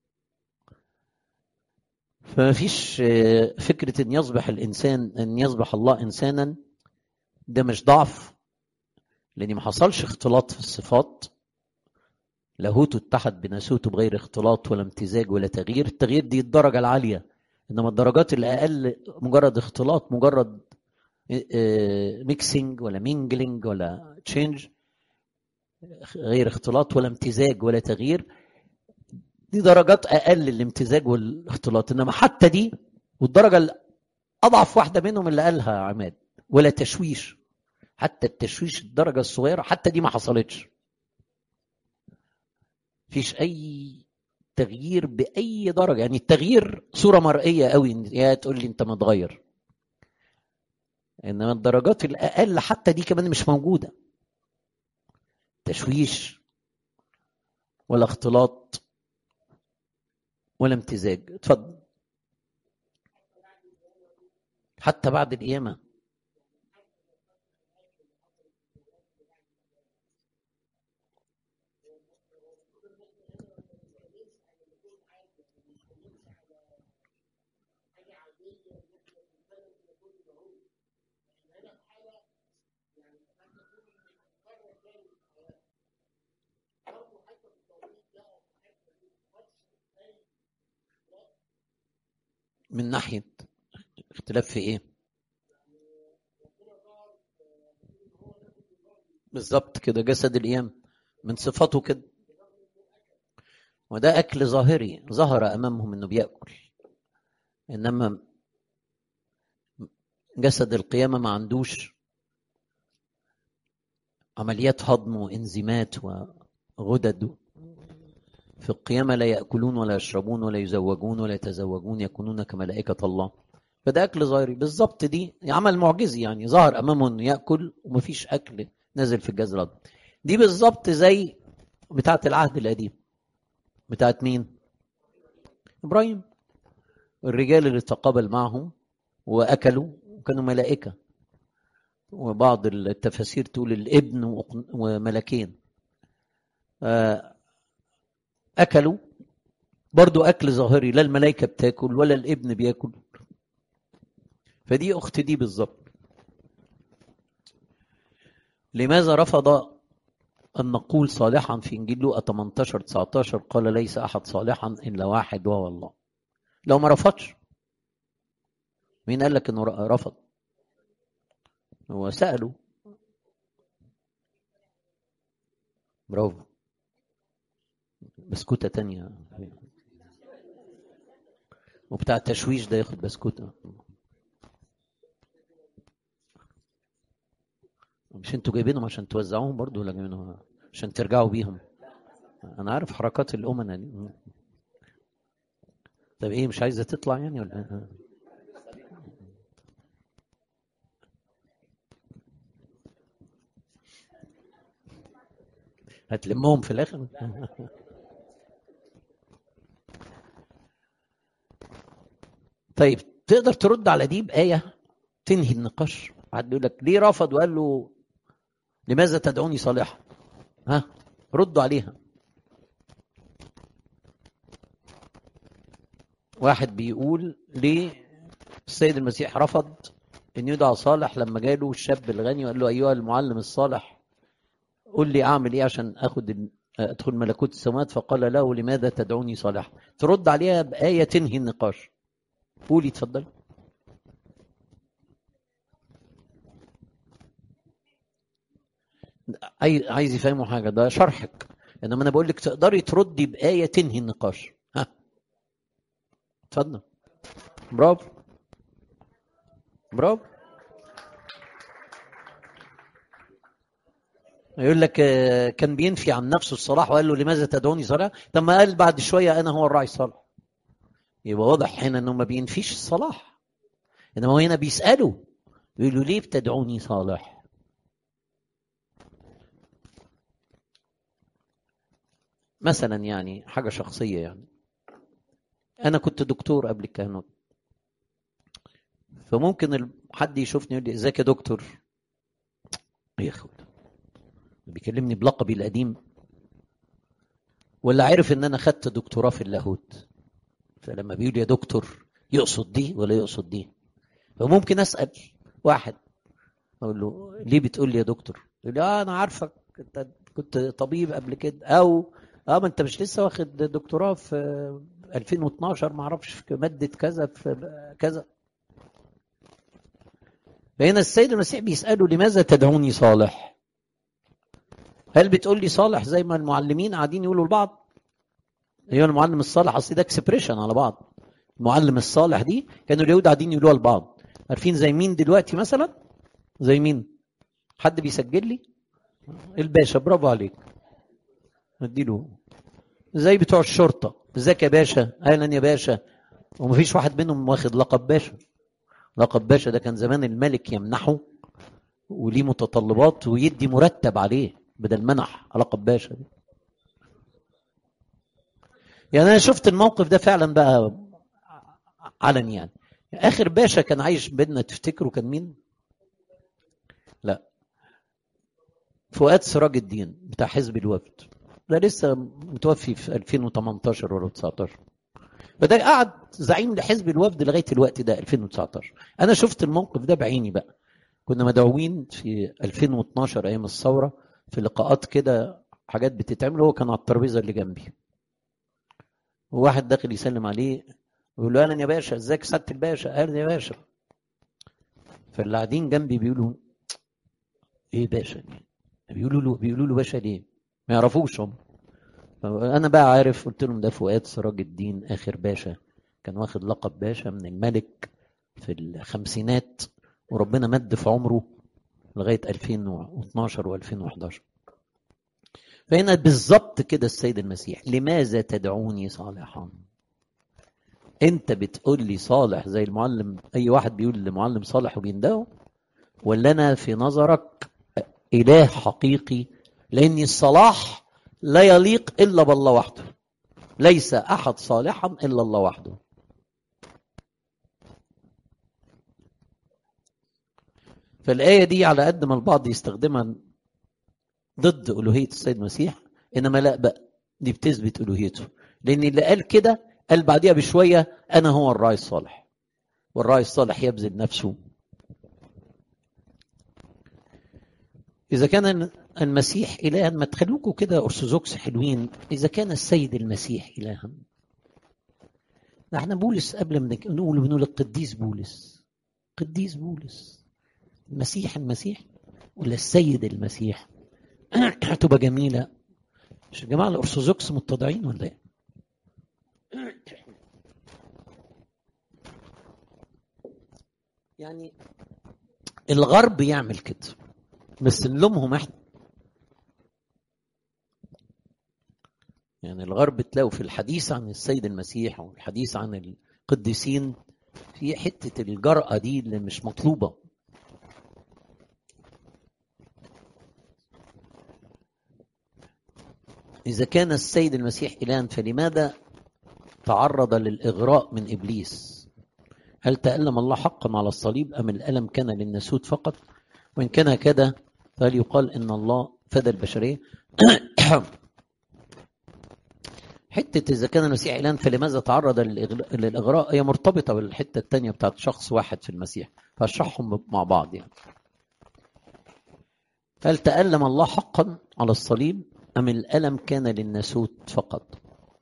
فما فيش فكرة ان يصبح الانسان ان يصبح الله انسانا ده مش ضعف لان ما حصلش اختلاط في الصفات لاهوته اتحد بناسوته بغير اختلاط ولا امتزاج ولا تغيير التغيير دي الدرجة العالية انما الدرجات الاقل مجرد اختلاط مجرد ميكسينج ولا مينجلينج ولا تشينج غير اختلاط ولا امتزاج ولا تغيير دي درجات اقل الامتزاج والاختلاط انما حتى دي والدرجه الاضعف واحده منهم اللي قالها عماد ولا تشويش حتى التشويش الدرجه الصغيره حتى دي ما حصلتش فيش اي تغيير باي درجه يعني التغيير صوره مرئيه قوي يا تقول لي انت متغير انما الدرجات الاقل حتى دي كمان مش موجوده تشويش ولا اختلاط ولا امتزاج اتفضل حتى بعد القيامه من ناحية اختلاف في ايه بالظبط كده جسد القيامة من صفاته كده وده أكل ظاهري ظهر أمامهم إنه بيأكل إنما جسد القيامة ما عندوش عمليات هضم وإنزيمات وغدد في القيامة لا يأكلون ولا يشربون ولا يزوجون ولا يتزوجون يكونون كملائكة الله فده أكل ظاهري بالظبط دي عمل معجزي يعني ظهر أمامه إنه يأكل ومفيش أكل نزل في الجسد الأرض دي بالظبط زي بتاعة العهد القديم بتاعة مين؟ إبراهيم الرجال اللي تقابل معهم وأكلوا كانوا ملائكة وبعض التفاسير تقول الابن وملكين أكلوا برضو أكل ظاهري لا الملائكة بتاكل ولا الابن بياكل فدي أخت دي بالظبط لماذا رفض أن نقول صالحا في إنجيل لوقا 18 19 قال ليس أحد صالحا إلا واحد وهو الله لو ما رفضش مين قال لك إنه رفض هو سأله برافو بسكوتة تانية وبتاع التشويش ده ياخد بسكوتة مش انتوا جايبينهم عشان توزعوهم برضو ولا جايبينهم عشان ترجعوا بيهم انا عارف حركات الامنا دي طب ايه مش عايزه تطلع يعني ولا هتلمهم في الاخر طيب تقدر ترد على دي بآية تنهي النقاش حد بيقول لك ليه رفض وقال له لماذا تدعوني صالحا ها ردوا عليها واحد بيقول ليه السيد المسيح رفض ان يدعى صالح لما جاله الشاب الغني وقال له ايها المعلم الصالح قل لي اعمل ايه عشان اخد ادخل ملكوت السماوات فقال له لماذا تدعوني صالحا ترد عليها بآية تنهي النقاش قولي اتفضل عايز يفهموا حاجه ده شرحك انما انا بقول لك تقدري تردي بايه تنهي النقاش ها اتفضل برافو برافو يقول لك كان بينفي عن نفسه الصلاح وقال له لماذا تدعوني صلاح طب ما قال بعد شويه انا هو الراعي الصالح يبقى واضح هنا انه ما بينفيش الصلاح انما هو هنا بيساله بيقول له ليه بتدعوني صالح مثلا يعني حاجه شخصيه يعني انا كنت دكتور قبل الكهنوت فممكن حد يشوفني يقول لي ازيك يا دكتور ايه يا اخويا بيكلمني بلقبي القديم ولا عرف ان انا خدت دكتوراه في اللاهوت فلما بيقول يا دكتور يقصد دي ولا يقصد دي فممكن اسال واحد اقول له ليه بتقول لي يا دكتور يقول لي اه انا عارفك انت كنت طبيب قبل كده او اه ما انت مش لسه واخد دكتوراه في 2012 ما اعرفش في ماده كذا في كذا فهنا السيد المسيح بيساله لماذا تدعوني صالح هل بتقول لي صالح زي ما المعلمين قاعدين يقولوا لبعض ايوه المعلم الصالح اصل ده اكسبريشن على بعض المعلم الصالح دي كانوا اليهود قاعدين يقولوها لبعض عارفين زي مين دلوقتي مثلا زي مين حد بيسجل لي الباشا برافو عليك اديله زي بتوع الشرطه ازيك يا باشا اهلا يا باشا ومفيش واحد منهم واخد لقب باشا لقب باشا ده كان زمان الملك يمنحه وليه متطلبات ويدي مرتب عليه بدل منح لقب باشا دي. يعني انا شفت الموقف ده فعلا بقى علني يعني اخر باشا كان عايش بينا تفتكروا كان مين لا فؤاد سراج الدين بتاع حزب الوفد ده لسه متوفي في 2018 ولا 19 فده قعد زعيم لحزب الوفد لغايه الوقت ده 2019 انا شفت الموقف ده بعيني بقى كنا مدعوين في 2012 ايام الثوره في لقاءات كده حاجات بتتعمل هو كان على الترابيزه اللي جنبي وواحد داخل يسلم عليه ويقول له اهلا يا باشا ازيك سعاده الباشا اهلا يا باشا فاللي قاعدين جنبي بيقولوا ايه باشا دي بيقولوا له بيقولوا له باشا ليه ما يعرفوش هم انا بقى عارف قلت لهم ده فؤاد سراج الدين اخر باشا كان واخد لقب باشا من الملك في الخمسينات وربنا مد في عمره لغايه 2012 و2011 فهنا بالظبط كده السيد المسيح لماذا تدعوني صالحا انت بتقول لي صالح زي المعلم اي واحد بيقول لمعلم صالح وبيندهه ولا انا في نظرك اله حقيقي لان الصلاح لا يليق الا بالله وحده ليس احد صالحا الا الله وحده فالآية دي على قد ما البعض يستخدمها ضد ألوهية السيد المسيح إنما لا بقى دي بتثبت ألوهيته لأن اللي قال كده قال بعديها بشوية أنا هو الراعي الصالح والراعي الصالح يبذل نفسه إذا كان المسيح إلها ما تخلوكوا كده أرثوذكس حلوين إذا كان السيد المسيح إلها احنا بولس قبل ما نقول بنقول القديس بولس قديس بولس المسيح المسيح ولا السيد المسيح هتبقى جميلة مش يا جماعة الأرثوذكس متضعين ولا إيه؟ يعني الغرب يعمل كده بس نلومهم احنا يعني الغرب تلاقوا في الحديث عن السيد المسيح والحديث عن القديسين في حتة الجرأة دي اللي مش مطلوبة إذا كان السيد المسيح إلها فلماذا تعرض للإغراء من إبليس هل تألم الله حقا على الصليب أم الألم كان للناسوت فقط وإن كان كذا فهل يقال إن الله فدى البشرية حتة إذا كان المسيح إلها فلماذا تعرض للإغراء هي مرتبطة بالحتة الثانية بتاعت شخص واحد في المسيح فأشرحهم مع بعض يعني هل تألم الله حقا على الصليب أم الألم كان للناسوت فقط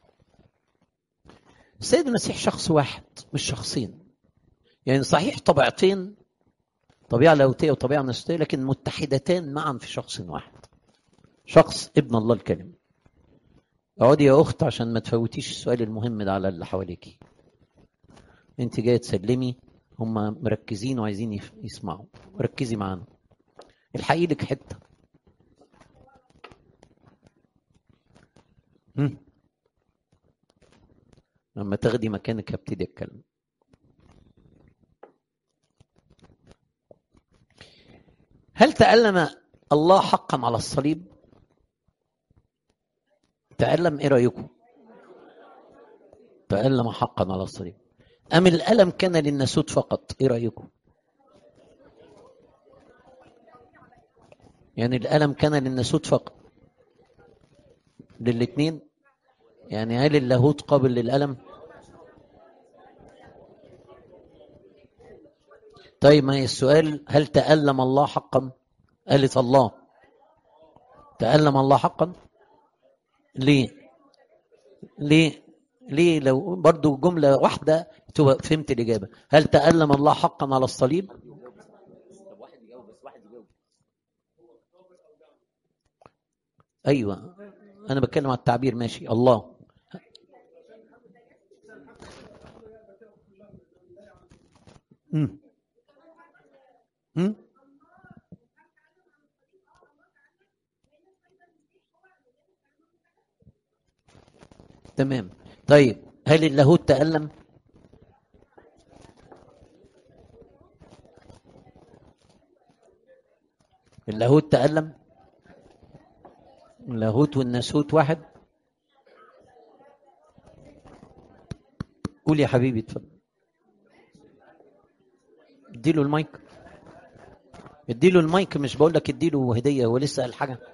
السيد المسيح شخص واحد مش شخصين يعني صحيح طبيعتين طبيعة لاهوتية وطبيعة ناسوتية لكن متحدتان معا في شخص واحد شخص ابن الله الكلمة اقعدي يا أخت عشان ما تفوتيش السؤال المهم ده على اللي حواليكي انت جاية تسلمي هم مركزين وعايزين يسمعوا ركزي معانا الحقي لك حته لما تاخدي مكانك هبتدي اتكلم هل تألم الله حقا على الصليب تألم ايه رأيكم تألم حقا على الصليب أم الألم كان للناسوت فقط ايه رأيكم يعني الألم كان للناسوت فقط للاثنين يعني هل اللاهوت قابل للألم طيب ما هي السؤال هل تألم الله حقا قالت الله تألم الله حقا ليه ليه ليه لو برضو جملة واحدة تبقى فهمت الإجابة هل تألم الله حقا على الصليب أيوة أنا بتكلم على التعبير ماشي الله مم. مم. تمام طيب هل اللاهوت تألم اللاهوت تألم اللاهوت والناسوت واحد قول يا حبيبي اتفضل اديله المايك اديله المايك مش بقول لك اديله هديه هو لسه قال حاجه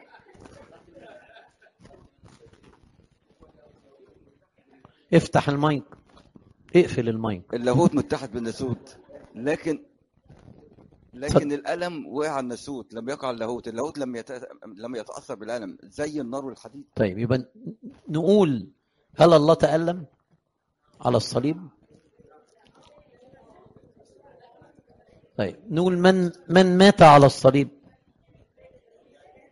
افتح المايك اقفل المايك اللاهوت متحد بالناسوت لكن لكن الالم وقع على الناسوت لم يقع على اللاهوت اللاهوت لم يت... لم يتاثر بالالم زي النار والحديد طيب يبقى نقول هل الله تألم على الصليب طيب نقول من من مات على الصليب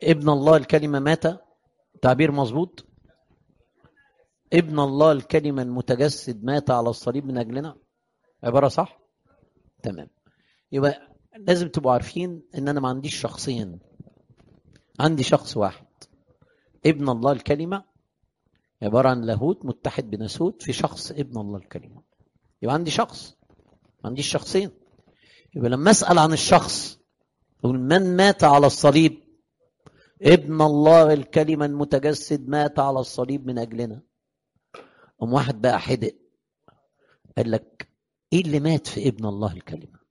ابن الله الكلمة مات تعبير مظبوط ابن الله الكلمة المتجسد مات على الصليب من أجلنا عبارة صح تمام يبقى لازم تبقوا عارفين ان انا ما عنديش شخصين عندي شخص واحد ابن الله الكلمة عبارة عن لاهوت متحد بناسوت في شخص ابن الله الكلمة يبقى عندي شخص ما عنديش شخصين يبقى لما اسأل عن الشخص اقول من مات على الصليب ابن الله الكلمة المتجسد مات على الصليب من أجلنا قام واحد بقى حدق قال لك ايه اللي مات في ابن الله الكلمة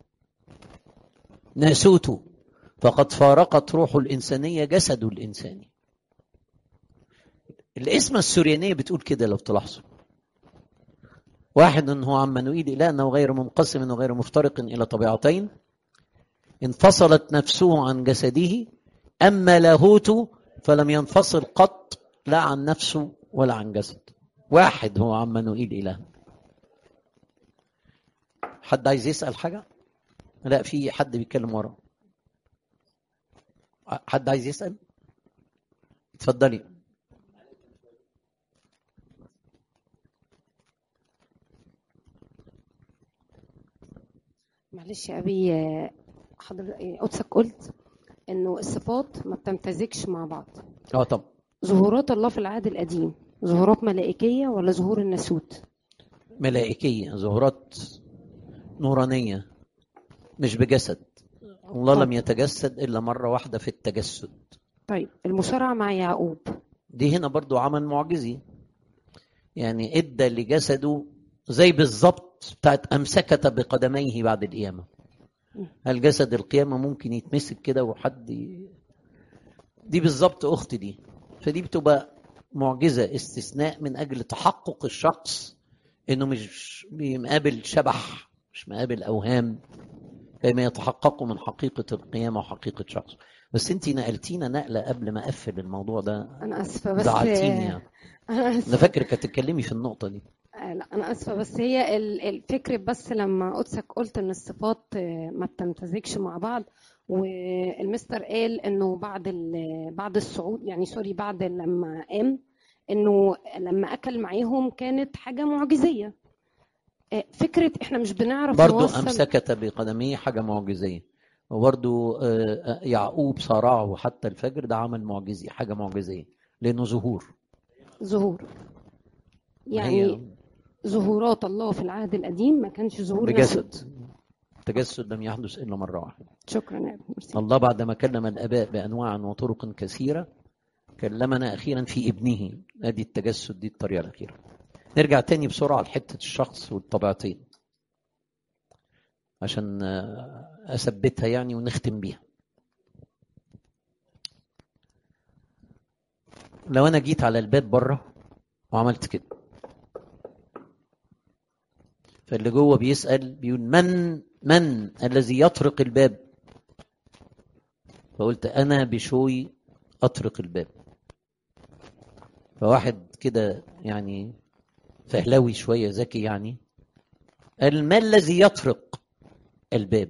ناسوته فقد فارقت روحه الإنسانية جسده الإنساني الاسم السريانية بتقول كده لو تلاحظوا واحد هو عمانوئيل إلهنا وغير منقسم وغير مفترق إلى طبيعتين انفصلت نفسه عن جسده أما لاهوته فلم ينفصل قط لا عن نفسه ولا عن جسد واحد هو عمانوئيل إلهنا حد عايز يسأل حاجة؟ لا في حد بيتكلم ورا حد عايز يسأل؟ اتفضلي معلش يا ابي حضرتك قدسك قلت انه الصفات ما بتمتزجش مع بعض اه طب ظهورات الله في العهد القديم ظهورات ملائكيه ولا ظهور الناسوت ملائكية ظهورات نورانية مش بجسد الله لم يتجسد إلا مرة واحدة في التجسد طيب المصارعه مع يعقوب دي هنا برضو عمل معجزي يعني ادى لجسده زي بالظبط بتاعت امسكت بقدميه بعد القيامه هل جسد القيامه ممكن يتمسك كده وحد ي- دي بالظبط اخت دي فدي بتبقى معجزه استثناء من اجل تحقق الشخص انه مش مقابل شبح مش مقابل اوهام كما يتحققوا من حقيقه القيامه وحقيقه شخص بس انت نقلتينا نقله قبل ما اقفل الموضوع ده انا اسفه بس زعلتيني يعني. انا انا اسفه فاكرك هتتكلمي في النقطه دي آه، لا انا اسفه بس هي ال- الفكره بس لما قدسك قلت ان الصفات آه، ما بتمتزجش مع بعض والمستر قال انه بعد ال- بعد الصعود يعني سوري بعد لما قام انه لما اكل معاهم كانت حاجه معجزيه آه، فكره احنا مش بنعرف برضو نوصل أمسكت بقدميه حاجة معجزية وبرضو آه، يعقوب صارعه حتى الفجر ده عمل معجزي حاجة معجزية لأنه ظهور ظهور ما يعني هي ظهورات الله في العهد القديم ما كانش ظهور بجسد ناسوت. التجسد لم يحدث إلا مرة واحدة شكرا يا أبي. ميرسي. الله بعدما كلم الآباء بأنواع وطرق كثيرة كلمنا أخيرا في ابنه ادي التجسد دي الطريقة الأخيرة نرجع تاني بسرعة لحتة الشخص والطبيعتين عشان آه، أثبتها يعني ونختم بيها لو أنا جيت على الباب بره وعملت كده فاللي جوه بيسأل بيقول من من الذي يطرق الباب فقلت أنا بشوي أطرق الباب فواحد كده يعني فهلوي شوية ذكي يعني قال ما الذي يطرق الباب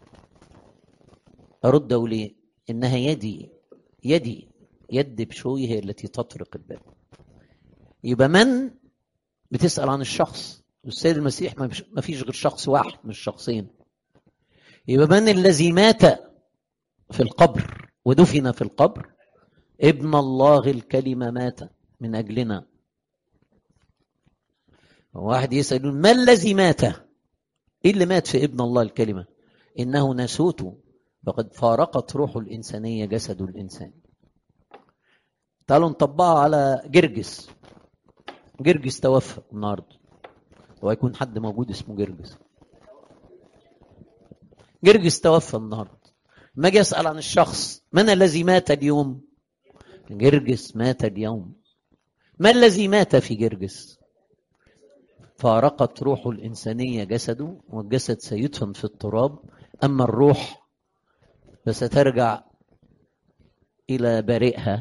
أرد أقول إيه إنها يدي يدي يد بشوي هي التي تطرق الباب يبقى من بتسأل عن الشخص والسيد المسيح ما فيش- ما فيش غير شخص واحد مش شخصين يبقى من الذي مات في القبر ودفن في القبر ابن الله الكلمة مات من أجلنا واحد يسأل ما الذي مات إيه اللي مات في ابن الله الكلمة إنه ناسوت فقد فارقت روح الإنسانية جسد الإنسان تعالوا نطبقها على جرجس جرجس توفى النهارده ويكون حد موجود اسمه جرجس جرجس توفى النهارده ما اجي اسال عن الشخص من الذي مات اليوم جرجس مات اليوم ما الذي مات في جرجس فارقت روح الإنسانية جسده والجسد سيدفن في التراب أما الروح فسترجع إلى بارئها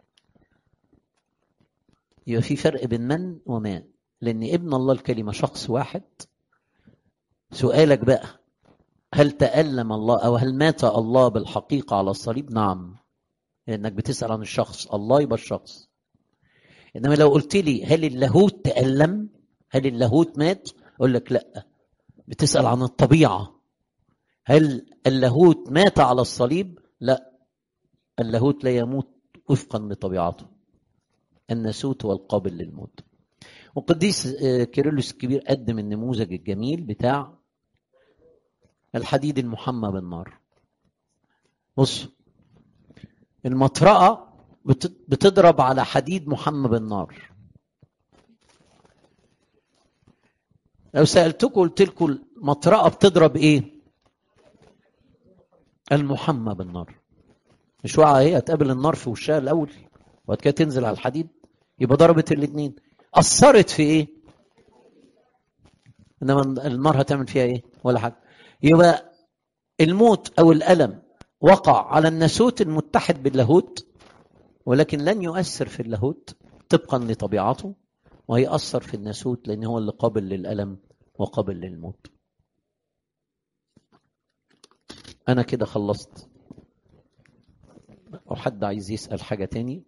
يبقى في فرق بين من وما لأن ابن الله الكلمة شخص واحد سؤالك بقى هل تألم الله أو هل مات الله بالحقيقة على الصليب نعم لانك بتسال عن الشخص الله يبقى الشخص انما لو قلت لي هل اللاهوت تالم هل اللاهوت مات اقول لك لا بتسال عن الطبيعه هل اللاهوت مات على الصليب لا اللاهوت لا يموت وفقا لطبيعته الناسوت هو القابل للموت وقديس آه، كيرلس الكبير قدم النموذج الجميل بتاع الحديد المحمى بالنار بص المطرقة بت- بتضرب على حديد محمى بالنار لو سألتكم قلت لكم المطرقة بتضرب ايه المحمى بالنار مش واقعة ايه هتقابل النار في وشها الاول وبعد كده تنزل على الحديد يبقى ضربت الاثنين اثرت في ايه انما النار هتعمل فيها ايه ولا حاجه يبقى الموت او الالم وقع على الناسوت المتحد باللاهوت ولكن لن يؤثر في اللاهوت طبقا لطبيعته وهيأثر في الناسوت لان هو اللي قابل للالم وقابل للموت انا كده خلصت او حد عايز يسأل حاجه تاني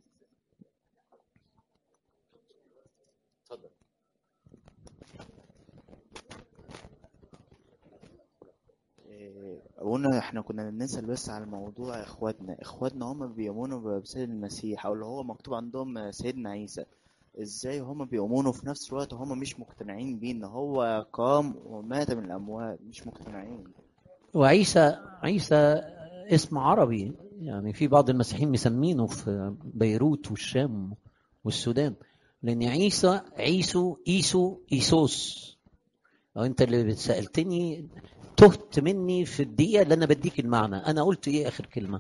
إيه، قلنا احنا كنا بنسأل بس على موضوع اخواتنا اخواتنا هم بيؤمنوا بسيد المسيح او اللي هو مكتوب عندهم سيدنا عيسى ازاي هم بيؤمنوا في نفس الوقت هم مش مقتنعين بيه ان هو قام ومات من الاموات مش مقتنعين وعيسى عيسى اسم عربي يعني في بعض المسيحيين مسمينه في بيروت والشام والسودان لان عيسى عيسو ايسو ايسوس لو انت اللي سالتني تهت مني في الدقيقه اللي انا بديك المعنى انا قلت ايه اخر كلمه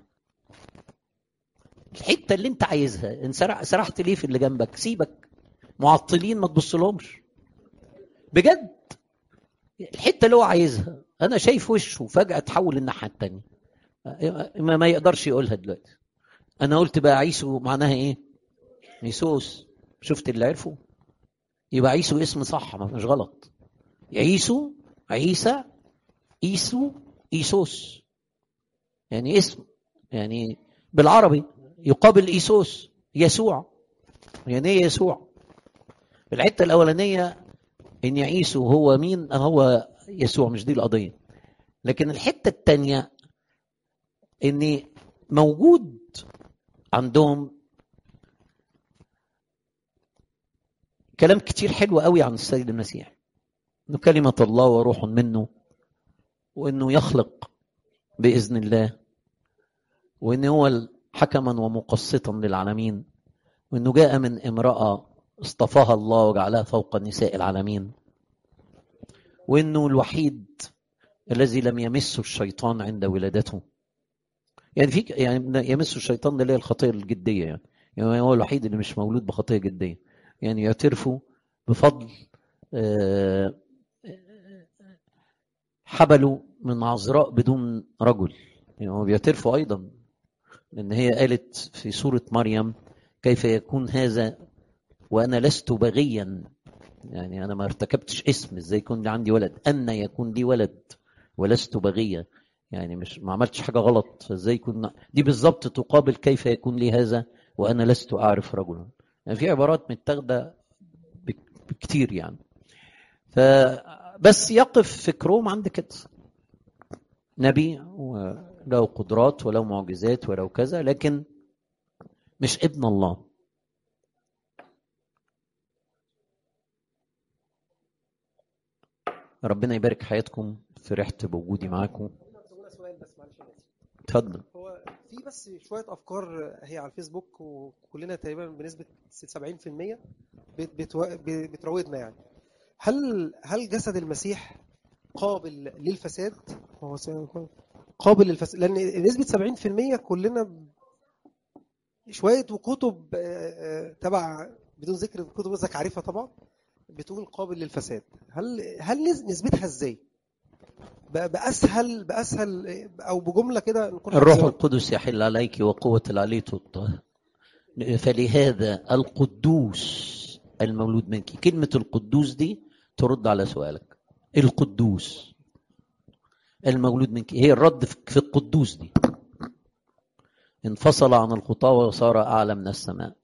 الحته اللي انت عايزها ان سرح سرحت ليه في اللي جنبك سيبك معطلين ما تبصلهمش بجد الحته اللي هو عايزها انا شايف وشه فجاه تحول الناحيه التانية ما, ما يقدرش يقولها دلوقتي انا قلت بقى عيسو معناها ايه ميسوس شفت اللي عرفه يبقى عيسو اسم صح ما مش غلط عيسو عيسى ايسو ايسوس يعني اسم يعني بالعربي يقابل ايسوس يسوع يعني ايه يسوع الحته الاولانيه ان عيسو هو مين هو يسوع مش دي القضيه لكن الحته الثانيه ان موجود عندهم كلام كتير حلو قوي عن السيد المسيح انه كلمه الله وروح منه وانه يخلق باذن الله وان هو حكما ومقسطا للعالمين وانه جاء من امراه اصطفاها الله وجعلها فوق نساء العالمين وانه الوحيد الذي لم يمسه الشيطان عند ولادته يعني في يعني يمسه الشيطان ده اللي هي الخطيه الجديه يعني. يعني هو الوحيد اللي مش مولود بخطيه جديه يعني يعترفوا بفضل آه، حبلوا من عذراء بدون رجل يعني هو بيعترفوا ايضا لان هي قالت في سوره مريم كيف يكون هذا وانا لست بغيا يعني انا ما ارتكبتش اسم ازاي يكون لي عندي ولد ان يكون لي ولد ولست بغيا يعني مش ما عملتش حاجه غلط فازاي يكون دي بالظبط تقابل كيف يكون لي هذا وانا لست اعرف رجلا يعني في عبارات متاخده بك- بكتير يعني فبس يقف فكرهم عند كده نبي وله قدرات وله معجزات وله كذا لكن مش ابن الله ربنا يبارك حياتكم فرحت بوجودي معاكم هنا سؤال بس معلش أنا آسف. اتفضل هو في بس شويه افكار هي على الفيسبوك وكلنا تقريبا بنسبه 70% بت- بتو- بتراودنا يعني هل هل جسد المسيح قابل للفساد هو س- قابل للفساد لان نسبه 70% كلنا ب- شويه وكتب آه، آه، تبع بدون ذكر كتب وزك عارفها طبعا بتقول قابل للفساد هل هل نس- نسبتها ازاي ب- باسهل باسهل او بجمله كده نكون الروح حافظينها. القدس يحل عليك وقوة العلي تطه فلهذا القدوس المولود منك كلمة القدوس دي ترد على سؤالك القدوس المولود منك هي الرد في في القدوس دي انفصل عن الخطاة وصار أعلى من السماء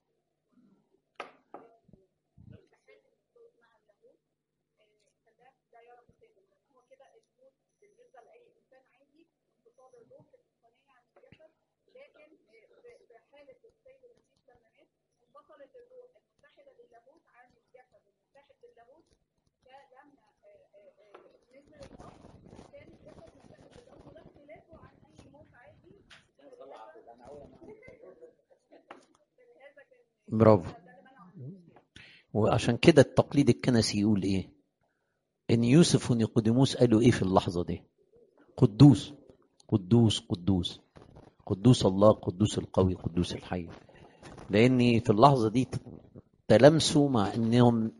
برافو وعشان كده التقليد الكنسي يقول ايه ان يوسف ونيقوديموس قالوا ايه في اللحظه دي قدوس قدوس قدوس قدوس الله قدوس القوي قدوس الحي لاني في اللحظه دي تلامسوا مع انهم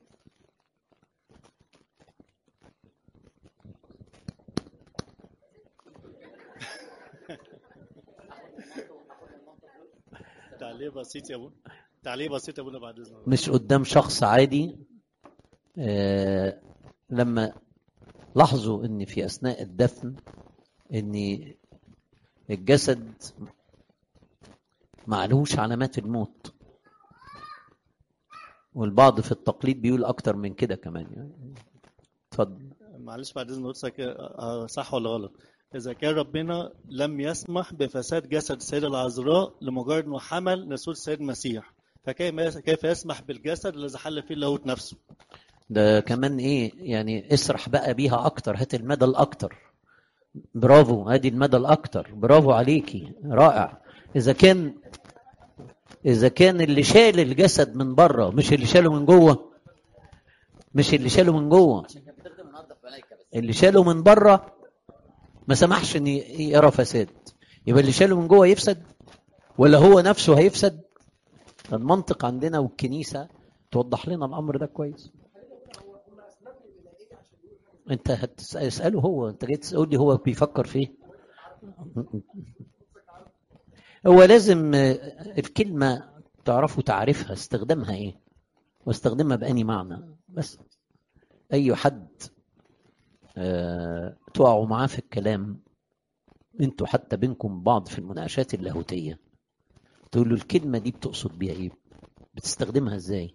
تعليق بسيط يا ابو تعليق بسيط يا ابونا بعد اذنك مش قدام شخص عادي آه لما لاحظوا ان في اثناء الدفن ان الجسد معلوش علامات الموت والبعض في التقليد بيقول اكتر من كده كمان يعني اتفضل معلش بعد اذن حضرتك آه، صح ولا غلط اذا كان ربنا لم يسمح بفساد جسد السيده العذراء لمجرد انه حمل نسول السيد المسيح فكيف كيف يسمح بالجسد الذي حل فيه اللاهوت نفسه ده كمان ايه يعني اسرح بقى بيها اكتر هات المدى الاكتر برافو ادي المدى الاكتر برافو عليكي رائع اذا كان اذا كان اللي شال الجسد من بره مش اللي شاله من جوه مش اللي شاله من جوه اللي شاله من بره ما سمحش ان يرى فساد يبقى اللي شاله من جوه يفسد ولا هو نفسه هيفسد المنطق عندنا والكنيسه توضح لنا الامر ده كويس انت هتساله هو انت جاي تقول لي هو بيفكر في ايه هو لازم الكلمه تعرفوا تعرفها استخدامها ايه واستخدمها بأني معنى بس اي حد آه، تقعوا معاه في الكلام انتوا حتى بينكم بعض في المناقشات اللاهوتيه تقول له الكلمه دي بتقصد بيها ايه بتستخدمها ازاي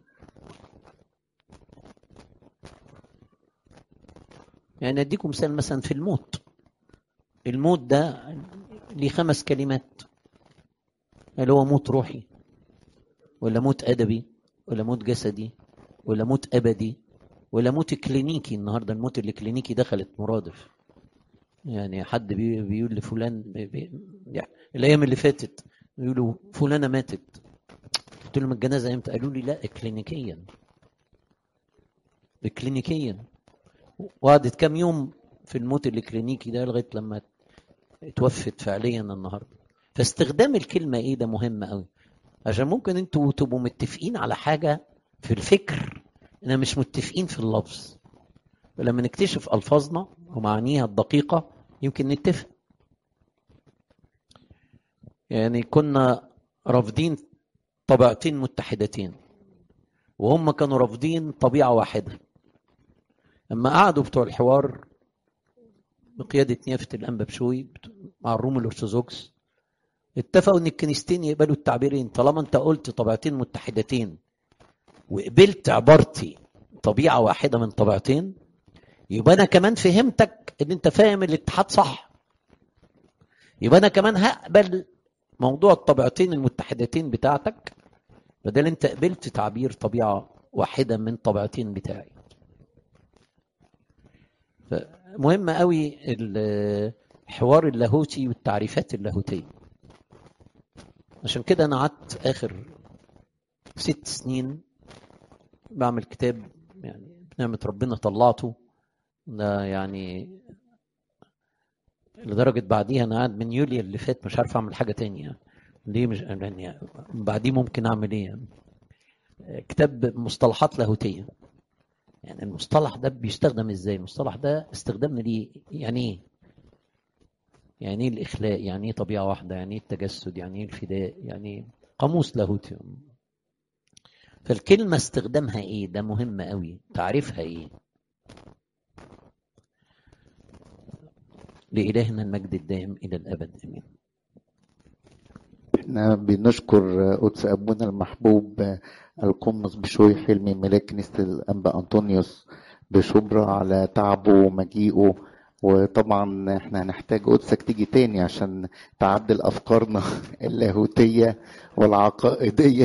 يعني اديكم مثال مثلا في الموت الموت ده ليه خمس كلمات هل هو موت روحي ولا موت ادبي ولا موت جسدي ولا موت ابدي ولا موت كلينيكي النهارده الموت الكلينيكي دخلت مرادف يعني حد بي- بيقول لفلان بي بي يعني الايام اللي فاتت يقولوا فلانه ماتت قلت لهم الجنازه امتى قالوا لي لا كلينيكيا كلينيكيا وقعدت كام يوم في الموت الكلينيكي ده لغايه لما اتوفت فعليا النهارده فاستخدام الكلمه ايه ده مهم قوي عشان ممكن انتوا تبقوا متفقين على حاجه في الفكر اننا مش متفقين في اللفظ ولما نكتشف الفاظنا ومعانيها الدقيقه يمكن نتفق يعني كنا رافضين طبيعتين متحدتين وهم كانوا رافضين طبيعه واحده اما قعدوا بتوع الحوار بقياده نيافه الانبا بشوي مع الروم الارثوذكس اتفقوا ان الكنيستين يقبلوا التعبيرين طالما انت قلت طبيعتين متحدتين وقبلت عبارتي طبيعه واحده من طبيعتين يبقى انا كمان فهمتك ان انت فاهم الاتحاد صح يبقى انا كمان هقبل موضوع الطبيعتين المتحدتين بتاعتك بدل انت قبلت تعبير طبيعه واحده من طبيعتين بتاعي مهم قوي الحوار اللاهوتي والتعريفات اللاهوتيه عشان كده انا قعدت اخر ست سنين بعمل كتاب يعني بنعمة ربنا طلعته ده يعني لدرجة بعديها أنا قاعد من يوليو اللي فات مش عارف أعمل حاجة تانية يعني. ليه مش يعني بعديه ممكن أعمل إيه يعني. كتاب مصطلحات لاهوتية يعني المصطلح ده بيستخدم إزاي المصطلح ده استخدامنا ليه يعني إيه يعني إيه الإخلاء يعني إيه طبيعة واحدة يعني إيه التجسد يعني إيه الفداء يعني إيه قاموس لاهوتي فالكلمة استخدامها ايه ده مهم قوي تعريفها ايه لإلهنا المجد الدائم إلى الأبد آمين احنا بنشكر قدس ابونا المحبوب القمص بشوي حلمي ملاك كنيسة الانبا انطونيوس بشبرا على تعبه ومجيئه وطبعا احنا هنحتاج قدسك تيجي تاني عشان تعدل افكارنا اللاهوتية والعقائدية